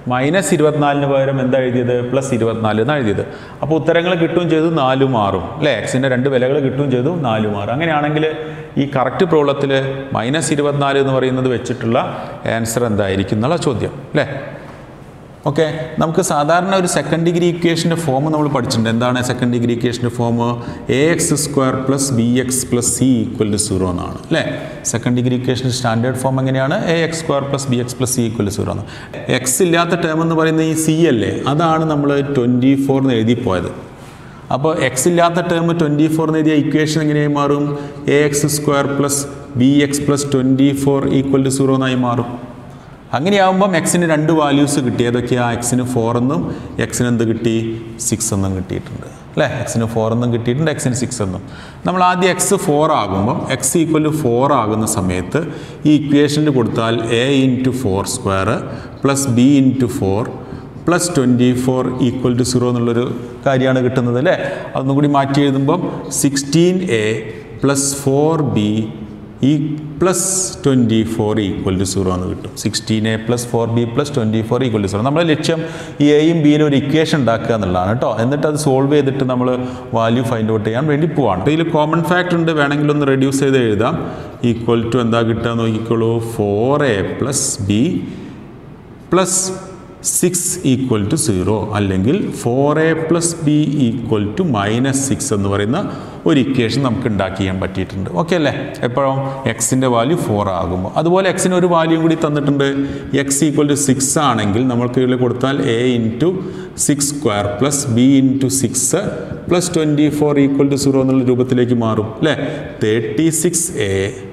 മൈനസ് ഇരുപത്തിനാലിന് പകരം എന്താ എഴുതിയത് പ്ലസ് ഇരുപത്തിനാല് എന്നാണ് എഴുതിയത് അപ്പോൾ ഉത്തരങ്ങൾ കിട്ടുകയും ചെയ്തു നാലും ആറും അല്ലേ എക്സിൻ്റെ രണ്ട് വിലകൾ കിട്ടുകയും ചെയ്തു നാലും ആറും അങ്ങനെയാണെങ്കിൽ ഈ കറക്റ്റ് പ്രോബ്ലത്തിൽ മൈനസ് ഇരുപത്തിനാല് എന്ന് പറയുന്നത് വെച്ചിട്ടുള്ള ആൻസർ എന്തായിരിക്കും എന്നുള്ള ചോദ്യം അല്ലേ ഓക്കെ നമുക്ക് സാധാരണ ഒരു സെക്കൻഡ് ഡിഗ്രി ഇക്വേഷൻ്റെ ഫോം നമ്മൾ പഠിച്ചിട്ടുണ്ട് എന്താണ് സെക്കൻഡ് ഡിഗ്രി ഇക്വേഷൻ്റെ form A X square plus B X plus C equal to zero എന്നാണ് അല്ലേ സെക്കൻഡ് ഡിഗ്രി ഇക്വേഷൻ്റെ സ്റ്റാൻഡേർഡ് ഫോം എങ്ങനെയാണ് A X square plus B X plus C equal to zero എന്ന് എക്സ് ഇല്ലാത്ത ടേം എന്ന് പറയുന്നത് ഈ സി അല്ലേ അതാണ് നമ്മൾ ട്വൻറ്റി ഫോർ എന്ന് എഴുതി പോയത് അപ്പോൾ എക്സ് ഇല്ലാത്ത ടേം ട്വൻറ്റി ഫോർ എന്ന് എഴുതിയ ഇക്വേഷൻ എങ്ങനെയായി മാറും A X square plus B X plus twenty four equal to zero എന്നായി മാറും അങ്ങനെയാകുമ്പം എക്സിന് രണ്ട് വാല്യൂസ് കിട്ടി ഏതൊക്കെയാ എക്സിന് ഫോർ എന്നും എക്സിന് എന്ത് കിട്ടി സിക്സ് എന്നും കിട്ടിയിട്ടുണ്ട് അല്ലേ എക്സിന് ഫോർ എന്നും കിട്ടിയിട്ടുണ്ട് എക്സിന് സിക്സ് എന്നും നമ്മൾ ആദ്യം എക്സ് ഫോർ ആകുമ്പം എക്സ് ഈക്വൽ ടു ഫോർ ആകുന്ന സമയത്ത് ഈ ഇക്വേഷനിൽ കൊടുത്താൽ A into four square plus B into four plus twenty four equal to zero എന്നുള്ളൊരു കാര്യമാണ് കിട്ടുന്നത് അല്ലേ അതൊന്നും കൂടി മാറ്റി എഴുതുമ്പം sixteen A plus four B ഈ plus twenty four equal to zero എന്ന് കിട്ടും sixteen A plus four B plus twenty four equal to zero നമ്മുടെ ലക്ഷ്യം ഈ എയും ബിയിലും ഒരു ഇക്വേഷൻ ഉണ്ടാക്കുക എന്നുള്ളതാണ് കേട്ടോ എന്നിട്ട് അത് സോൾവ് ചെയ്തിട്ട് നമ്മൾ വാല്യൂ ഫൈൻഡ് ഔട്ട് ചെയ്യാൻ വേണ്ടി പോവാണ് അപ്പോൾ ഇതിൽ കോമൺ ഫാക്ടർ ഉണ്ട് വേണമെങ്കിൽ ഒന്ന് റെഡ്യൂസ് ചെയ്ത് എഴുതാം ഈക്വൽ ടു എന്താ കിട്ടുക നോക്കിക്കോളൂ four A plus B plus six equal to zero അല്ലെങ്കിൽ four A plus B equal to minus six എന്ന് പറയുന്ന ഒരു ഇക്വേഷൻ നമുക്ക് ഉണ്ടാക്കി ചെയ്യാൻ പറ്റിയിട്ടുണ്ട് ഓക്കെ അല്ലേ എപ്പോഴും എക്സിൻ്റെ വാല്യൂ ഫോർ ആകുമ്പോൾ അതുപോലെ എക്സിന് ഒരു വാല്യൂ കൂടി തന്നിട്ടുണ്ട് എക്സ് ഈക്വൽ ടു സിക്സ് ആണെങ്കിൽ നമ്മൾക്ക് ഇതിൽ കൊടുത്താൽ A into six square plus B into six plus twenty four equal to zero എന്നുള്ള രൂപത്തിലേക്ക് മാറും അല്ലേ thirty six A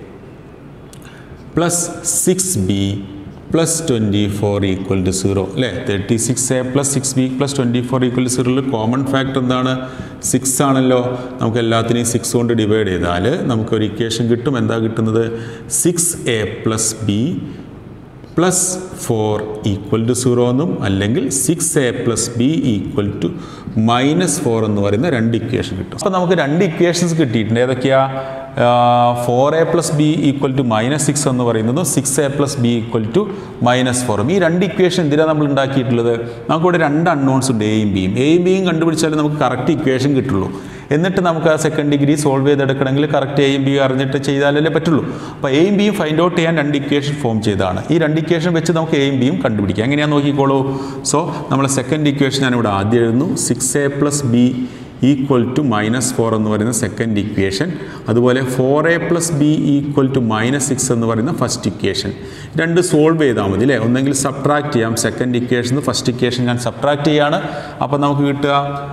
plus six B plus twenty four equal to zero അല്ലേ thirty six A plus six B plus twenty four equal to സീറോയിൽ common factor എന്താണ് six ആണല്ലോ നമുക്ക് എല്ലാത്തിനെയും സിക്സ് കൊണ്ട് ഡിവൈഡ് ചെയ്താൽ നമുക്കൊരു ഇക്വേഷൻ കിട്ടും എന്താ കിട്ടുന്നത് six A plus B plus four equal to zero എന്നും അല്ലെങ്കിൽ six A plus B equal to minus four എന്ന് പറയുന്ന രണ്ട് ഇക്വേഷൻ കിട്ടും അപ്പോൾ നമുക്ക് രണ്ട് ഇക്വേഷൻസ് കിട്ടിയിട്ടുണ്ട് ഏതൊക്കെയാ four A plus B equal to minus six എന്ന് പറയുന്നതും six A plus B equal to minus ഫോറും ഈ രണ്ട് ഇക്വേഷൻ എന്തിനാണ് നമ്മൾ ഉണ്ടാക്കിയിട്ടുള്ളത് നമുക്കിവിടെ രണ്ട് അൺനോൺസ് ഉണ്ട് എയും ബിയും എയും ബിയും കണ്ടുപിടിച്ചാലേ നമുക്ക് കറക്റ്റ് ഇക്വേഷൻ കിട്ടുള്ളൂ എന്നിട്ട് നമുക്ക് ആ സെക്കൻഡ് ഡിഗ്രി സോൾവ് ചെയ്തെടുക്കണമെങ്കിൽ കറക്റ്റ് എയും ബി അറിഞ്ഞിട്ട് ചെയ്താലല്ലേ പറ്റുള്ളൂ അപ്പോൾ എയും ബിയും ഫൈൻഡ് ഔട്ട് ചെയ്യാൻ രണ്ട് ഇക്വേഷൻ ഫോം ചെയ്തതാണ് ഈ രണ്ട് ഇക്വേഷൻ വെച്ച് നമുക്ക് എയും ബിയും കണ്ടുപിടിക്കാം എങ്ങനെയാണെന്ന് നോക്കിക്കോളൂ സോ നമ്മൾ സെക്കൻഡ് ഇക്വേഷൻ ഞാനിവിടെ ആദ്യം എഴുതുന്നു six A plus B equal to minus four എന്ന് പറയുന്ന സെക്കൻഡ് ഇക്വേഷൻ അതുപോലെ four A plus B equal to minus six എന്ന് പറയുന്ന ഫസ്റ്റ് ഇക്വേഷൻ രണ്ട് സോൾവ് ചെയ്താൽ മതി അല്ലേ ഒന്നെങ്കിൽ സബ്ട്രാക്ട് ചെയ്യാം സെക്കൻഡ് ഇക്വേഷൻ ഫസ്റ്റ് ഇക്വേഷൻ ഞാൻ സബ്ട്രാക്ട് ചെയ്യാണ് അപ്പോൾ നമുക്ക് കിട്ടുക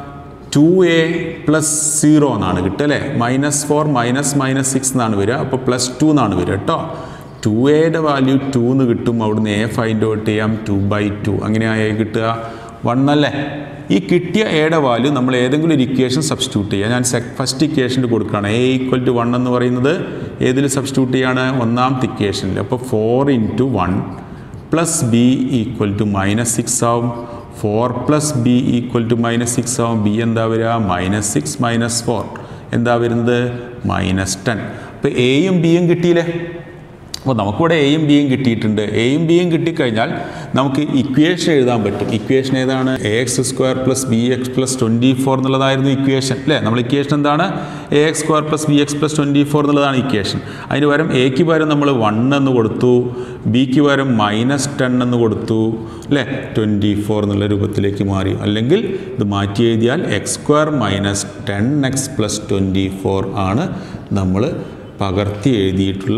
ടു എ പ്ലസ് സീറോ എന്നാണ് കിട്ടുക അല്ലേ minus four minus minus six എന്നാണ് വരിക അപ്പോൾ പ്ലസ് ടു എന്നാണ് വരിക കേട്ടോ ടു എയുടെ വാല്യൂ ടു എന്ന് കിട്ടും അവിടുന്ന് എ ഫൈൻഡ് ഔട്ട് ചെയ്യാം ടു ബൈ ടു അങ്ങനെയായ കിട്ടുക വൺ അല്ലേ ഈ കിട്ടിയ എയുടെ വാല്യൂ നമ്മൾ ഏതെങ്കിലും ഒരു ഇക്വേഷൻ സബ്സ്റ്റിറ്റ്യൂട്ട് ചെയ്യുക ഞാൻ സെക് ഫസ്റ്റ് ഇക്വേഷനിൽ കൊടുക്കുകയാണ് എ ഈക്വൽ ടു വൺ എന്ന് പറയുന്നത് ഏതിൽ സബ്സ്റ്റിറ്റ്യൂട്ട് ചെയ്യാണ് ഒന്നാമത്തെ ഇക്വേഷനിൽ അപ്പോൾ four into one plus B equal to minus six ആവും four plus B equal to minus six ആവും ബി എന്താ വരിക മൈനസ് സിക്സ് മൈനസ് ഫോർ എന്താ വരുന്നത് മൈനസ് ടെൻ അപ്പോൾ എയും ബിയും കിട്ടിയില്ലേ അപ്പോൾ നമുക്കിവിടെ എയും ബിയും കിട്ടിയിട്ടുണ്ട് എയും ബിയും കിട്ടിക്കഴിഞ്ഞാൽ നമുക്ക് ഇക്വേഷൻ എഴുതാൻ പറ്റും ഇക്വേഷൻ ഏതാണ് A X square plus B X plus twenty four എന്നുള്ളതായിരുന്നു ഇക്വേഷൻ അല്ലേ നമ്മൾ ഇക്വേഷൻ എന്താണ് A X square plus B X plus twenty four എന്നുള്ളതാണ് ഇക്വേഷൻ അതിന് പകരം എക്ക് പകരം നമ്മൾ വൺ എന്ന് കൊടുത്തു ബിക്ക് പകരം മൈനസ് ടെൻ എന്ന് കൊടുത്തു അല്ലേ ട്വൻറ്റി ഫോർ എന്നുള്ള രൂപത്തിലേക്ക് മാറി അല്ലെങ്കിൽ ഇത് മാറ്റി എഴുതിയാൽ X square minus ten X plus twenty four ആണ് നമ്മൾ പകർത്തി എഴുതിയിട്ടുള്ള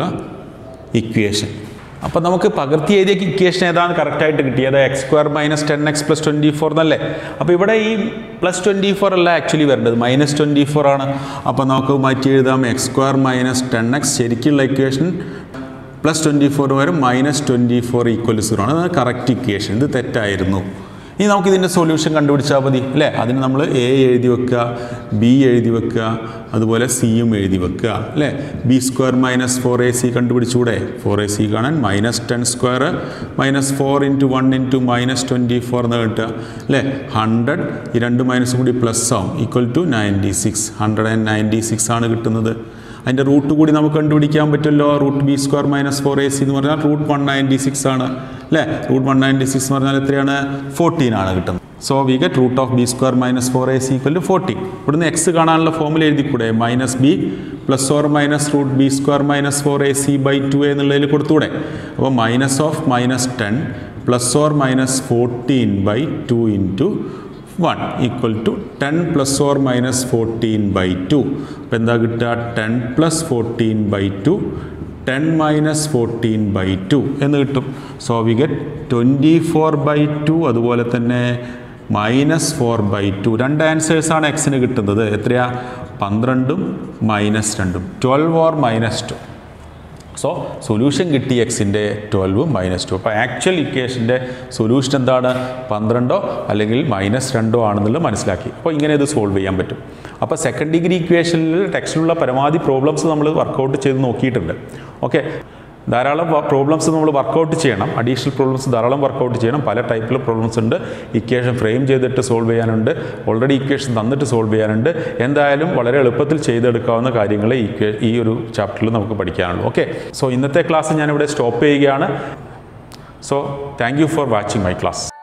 ഇക്വേഷൻ അപ്പോൾ നമുക്ക് പകർത്തി എഴുതിയ ഇക്വേഷൻ ഏതാണ് കറക്റ്റായിട്ട് കിട്ടിയത് X square minus ten X plus twenty four എന്നല്ലേ അപ്പോൾ ഇവിടെ ഈ പ്ലസ് ട്വൻറ്റി ഫോർ അല്ല ആക്ച്വലി വരേണ്ടത് മൈനസ് ട്വൻറ്റി ഫോർ ആണ് അപ്പോൾ നമുക്ക് മാറ്റി എഴുതാം X square minus ten X ശരിക്കുള്ള ഇക്വേഷൻ പ്ലസ് ട്വൻറ്റി ഫോർ വരും minus twenty four equal zero ആണ് അതാണ് കറക്റ്റ് ഇക്വേഷൻ ഇത് തെറ്റായിരുന്നു ഇനി നമുക്ക് ഇതിൻ്റെ സൊല്യൂഷൻ കണ്ടുപിടിച്ചാൽ മതി അല്ലേ അതിന് നമ്മൾ എ എഴുതി വെക്കുക ബി എഴുതി വെക്കുക അതുപോലെ സിയും എഴുതി വെക്കുക അല്ലേ B square minus four A C കണ്ടുപിടിച്ചൂടെ ഫോർ എ സി കാണാൻ minus ten square minus four into one into minus twenty four എന്ന് കിട്ടുക അല്ലേ ഹൺഡ്രഡ് ഈ രണ്ട് മൈനസും കൂടി പ്ലസ് ആവും equal to ninety six hundred and ninety six ആണ് കിട്ടുന്നത് അതിൻ്റെ റൂട്ട് കൂടി നമുക്ക് കണ്ടുപിടിക്കാൻ പറ്റുമല്ലോ root B square minus four A C എന്ന് പറഞ്ഞാൽ റൂട്ട് വൺ നയൻറ്റി സിക്സ് ആണ് അല്ലേ റൂട്ട് വൺ നയൻറ്റി സിക്സ് എന്ന് പറഞ്ഞാൽ എത്രയാണ് ഫോർട്ടീൻ ആണ് കിട്ടുന്നത് so we get root of B square minus four A C equal to fourteen ഇവിടുന്ന് എക്സ് കാണാനുള്ള ഫോമുല എഴുതിക്കൂടെ minus B plus or minus root B square minus four A C by two എന്നുള്ളതിൽ കൊടുത്തൂടെ അപ്പോൾ minus of minus ten plus or minus fourteen by two into one equal to ten plus or minus fourteen by two അപ്പോൾ എന്താ കിട്ടുക ten plus fourteen by two ten minus fourteen by two എന്ന് കിട്ടും so we get twenty four by two അതുപോലെ തന്നെ minus four by to രണ്ട് ആൻസേഴ്സാണ് എക്സിന് കിട്ടുന്നത് എത്രയാ പന്ത്രണ്ടും മൈനസ് രണ്ടും twelve or minus two so solution കിട്ടി എക്സിൻ്റെ ട്വൽവും മൈനസ് ടു അപ്പോൾ ആക്ച്വൽ ഇക്വേഷൻ്റെ സൊല്യൂഷൻ എന്താണ് പന്ത്രണ്ടോ അല്ലെങ്കിൽ മൈനസ് രണ്ടോ ആണെന്നുള്ളത് മനസ്സിലാക്കി അപ്പോൾ ഇങ്ങനെ ഇത് സോൾവ് ചെയ്യാൻ പറ്റും അപ്പോൾ സെക്കൻഡ് ഡിഗ്രി ഇക്വേഷനിൽ ടെക്സ്റ്റിലുള്ള പരമാവധി പ്രോബ്ലംസ് നമ്മൾ വർക്കൗട്ട് ചെയ്ത് നോക്കിയിട്ടുണ്ട് ഓക്കെ ധാരാളം പ്രോബ്ലംസ് നമ്മൾ വർക്കൗട്ട് ചെയ്യണം അഡീഷണൽ പ്രോബ്ലംസ് ധാരാളം വർക്കൗട്ട് ചെയ്യണം പല ടൈപ്പിലുള്ള പ്രോബ്ലംസ് ഉണ്ട് ഇക്വേഷൻ ഫ്രെയിം ചെയ്തിട്ട് സോൾവ് ചെയ്യാനുണ്ട് ഓൾറെഡി ഇക്വേഷൻ തന്നിട്ട് സോൾവ് ചെയ്യാനുണ്ട് എന്തായാലും വളരെ എളുപ്പത്തിൽ ചെയ്തെടുക്കാവുന്ന കാര്യങ്ങൾ ഈ ഇക്വേ- ഈ ഒരു ചാപ്റ്ററിൽ നമുക്ക് പഠിക്കാനുള്ളൂ ഓക്കെ സോ ഇന്നത്തെ ക്ലാസ് ഞാനിവിടെ സ്റ്റോപ്പ് ചെയ്യുകയാണ് so thank you for watching my class